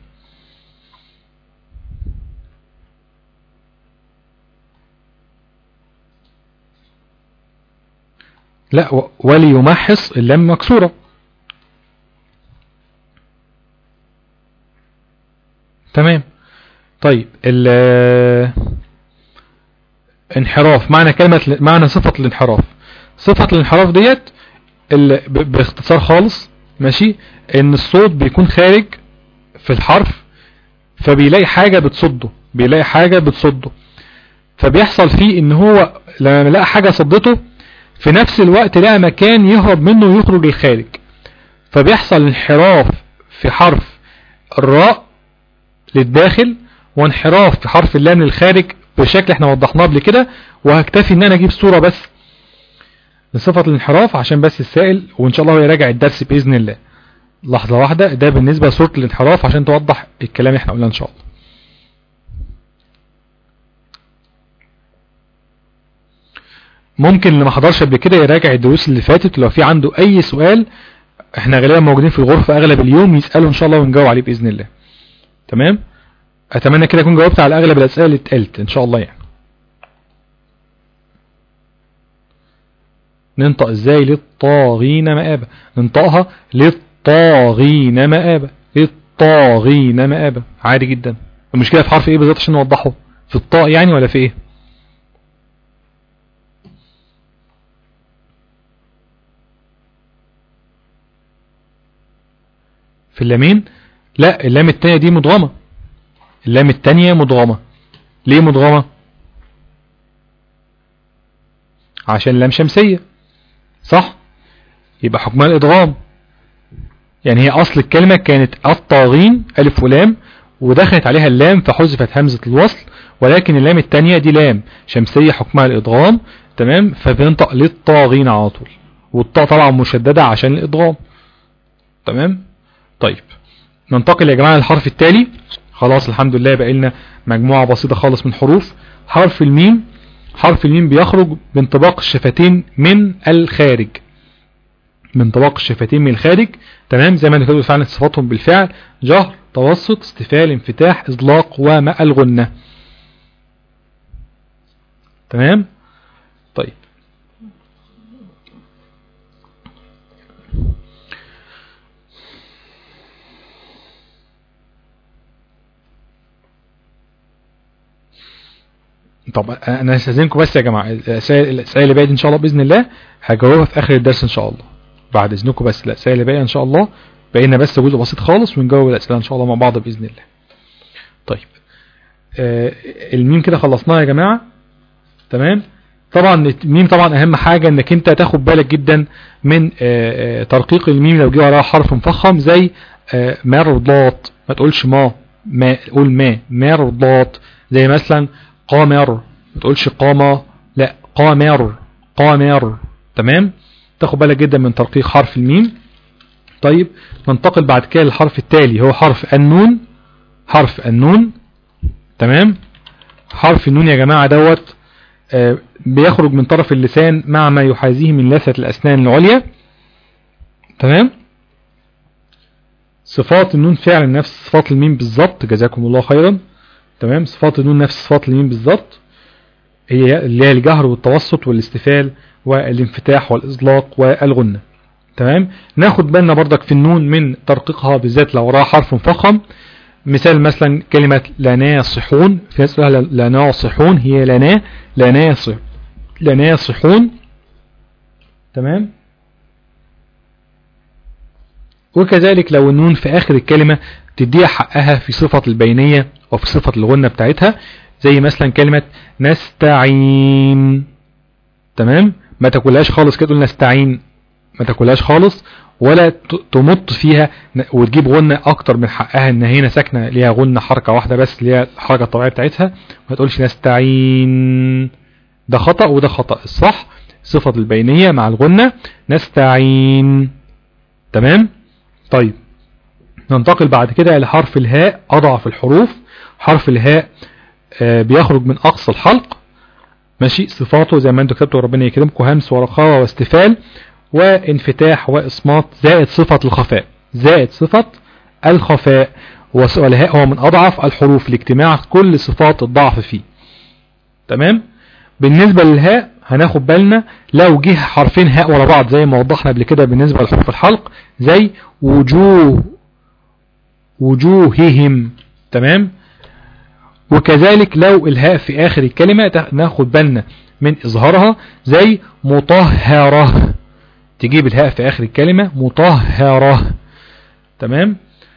لا و- وليمحص اللام مكسورة تمام طيب ال انحراف معنى كلمة معنى صفة الانحراف صفة الانحراف ديت ال... ب... باختصار خالص ماشي ان الصوت بيكون خارج في الحرف فبيلاقي حاجة بتصده بيلاقي حاجة بتصده فبيحصل فيه ان هو لما لقى حاجة صدته في نفس الوقت لقى مكان يهرب منه ويخرج الخارج فبيحصل انحراف في حرف الراء للداخل وانحراف في حرف اللام للخارج بشكل احنا وضحناه قبل كده وهكتفي ان انا اجيب صورة بس لصفة الانحراف عشان بس السائل وان شاء الله هو يراجع الدرس باذن الله لحظة واحدة ده بالنسبة لصورة الانحراف عشان توضح الكلام اللي احنا قلناه ان شاء الله ممكن اللي ما حضرش قبل كده يراجع الدروس اللي فاتت ولو في عنده اي سؤال احنا غالبا موجودين في الغرفة اغلب اليوم يسأله ان شاء الله ونجاوب عليه باذن الله تمام اتمنى كده اكون جاوبت على اغلب الاسئله اللي اتقالت ان شاء الله يعني ننطق ازاي للطاغين مآبة ننطقها للطاغين مآبة للطاغين مآبة عادي جدا المشكلة في حرف ايه بالظبط عشان نوضحه في الطاء يعني ولا في ايه في اللامين لا اللام التانية دي مدغمة اللام التانية مدغمة ليه مدغمة عشان لام شمسية صح يبقى حكمها الادغام يعني هي اصل الكلمة كانت الطاغين الف ولام ودخلت عليها اللام فحذفت همزة الوصل ولكن اللام التانية دي لام شمسية حكمها الادغام تمام فبننطق للطاغين على طول والطاء طبعا مشددة عشان الادغام تمام طيب ننتقل يا جماعة للحرف التالي خلاص الحمد لله بقى لنا مجموعة بسيطة خالص من حروف حرف الميم حرف الميم بيخرج بانطباق الشفتين من الخارج من طباق الشفتين من الخارج تمام زي ما انا كده فعلا صفاتهم بالفعل جهر توسط استفال انفتاح اطلاق وماء الغنة تمام طيب طب انا هستاذنكم بس يا جماعه الاسئله الاسئله اللي باقيه دي ان شاء الله باذن الله هجاوبها في اخر الدرس ان شاء الله بعد اذنكم بس الاسئله اللي باقيه ان شاء الله بقينا بس جزء بسيط خالص ونجاوب الاسئله ان شاء الله مع بعض باذن الله طيب آه الميم كده خلصناها يا جماعه تمام طبعا الميم طبعا اهم حاجه انك انت تاخد بالك جدا من آه آه ترقيق الميم لو جه وراها حرف مفخم زي آه مرضات ما تقولش ما ما قول ما مرضات زي مثلا قامر ما تقولش قامة لا قامر قامر تمام تاخد بالك جدا من ترقيق حرف الميم طيب ننتقل بعد كده للحرف التالي هو حرف النون حرف النون تمام حرف النون يا جماعة دوت آه بيخرج من طرف اللسان مع ما يحاذيه من لثة الأسنان العليا تمام صفات النون فعلا نفس صفات الميم بالظبط جزاكم الله خيرا تمام صفات النون نفس صفات اليمين بالظبط هي اللي هي الجهر والتوسط والاستفال والانفتاح والإزلاق والغنة تمام ناخد بالنا برضك في النون من ترقيقها بالذات لو وراها حرف مفخم مثال مثلا كلمة لناصحون في ناس تقولها لناصحون هي لنا لناصح لناصحون تمام وكذلك لو النون في آخر الكلمة تديها حقها في صفة البينية وفي صفة الغنة بتاعتها زي مثلا كلمة نستعين تمام ما تاكلهاش خالص كده تقول نستعين ما تاكلهاش خالص ولا تمط فيها وتجيب غنة اكتر من حقها ان هنا ساكنة ليها غنة حركة واحدة بس اللي هي الحركة الطبيعية بتاعتها ما تقولش نستعين ده خطأ وده خطأ الصح صفة البينية مع الغنة نستعين تمام طيب ننتقل بعد كده إلى حرف الهاء أضعف الحروف حرف الهاء آه بيخرج من أقصى الحلق ماشي صفاته زي ما انتم كتبتوا ربنا يكرمكم همس ورخاوة واستفال وانفتاح وإصمات زائد صفة الخفاء زائد صفة الخفاء والهاء هو من أضعف الحروف لاجتماع كل صفات الضعف فيه تمام بالنسبة للهاء هناخد بالنا لو جه حرفين هاء ورا بعض زي ما وضحنا قبل كده بالنسبة لحروف الحلق زي وجوه وجوههم تمام وكذلك لو الهاء في آخر الكلمة ناخد بالنا من إظهارها زي مطهرة تجيب الهاء في آخر الكلمة مطهرة تمام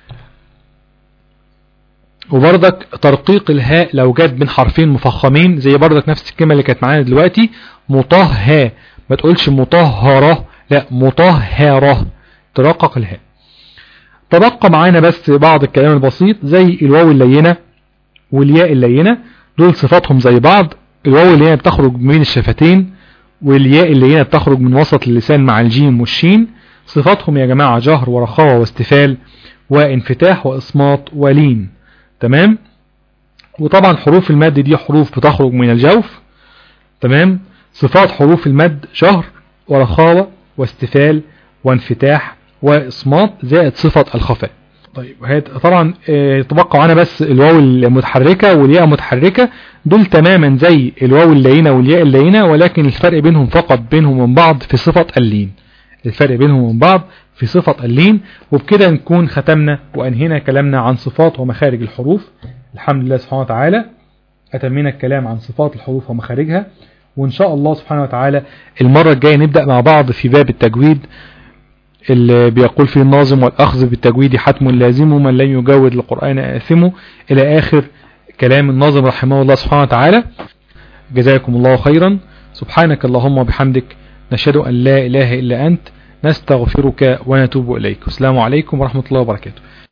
وبرضك ترقيق الهاء لو جت بين حرفين مفخمين زي برضك نفس الكلمة اللي كانت معانا دلوقتي مطهى ما تقولش مطهرة لا مطهرة ترقق الهاء تبقى معانا بس بعض الكلام البسيط زي الواو اللينة والياء اللينة دول صفاتهم زي بعض الواو اللينة بتخرج من الشفتين والياء اللينة بتخرج من وسط اللسان مع الجيم والشين صفاتهم يا جماعة جهر ورخاوة واستفال وانفتاح وإصمات ولين تمام وطبعا حروف المد دي حروف بتخرج من الجوف تمام صفات حروف المد جهر ورخاوة واستفال وانفتاح وإصمات زائد صفة الخفاء طيب طبعا تبقى معانا بس الواو المتحركة والياء المتحركة دول تماما زي الواو اللينة والياء اللينة ولكن الفرق بينهم فقط بينهم من بعض في صفة اللين الفرق بينهم وبين بعض في صفة اللين وبكده نكون ختمنا وأنهينا كلامنا عن صفات ومخارج الحروف الحمد لله سبحانه وتعالى أتمينا الكلام عن صفات الحروف ومخارجها وإن شاء الله سبحانه وتعالى المرة الجاية نبدأ مع بعض في باب التجويد اللي بيقول فيه الناظم والأخذ بالتجويد حتم لازم من لم يجود القرآن آثمه إلى آخر كلام الناظم رحمه الله سبحانه وتعالى جزاكم الله خيرا سبحانك اللهم وبحمدك نشهد أن لا إله إلا أنت نستغفرك ونتوب إليك والسلام عليكم ورحمة الله وبركاته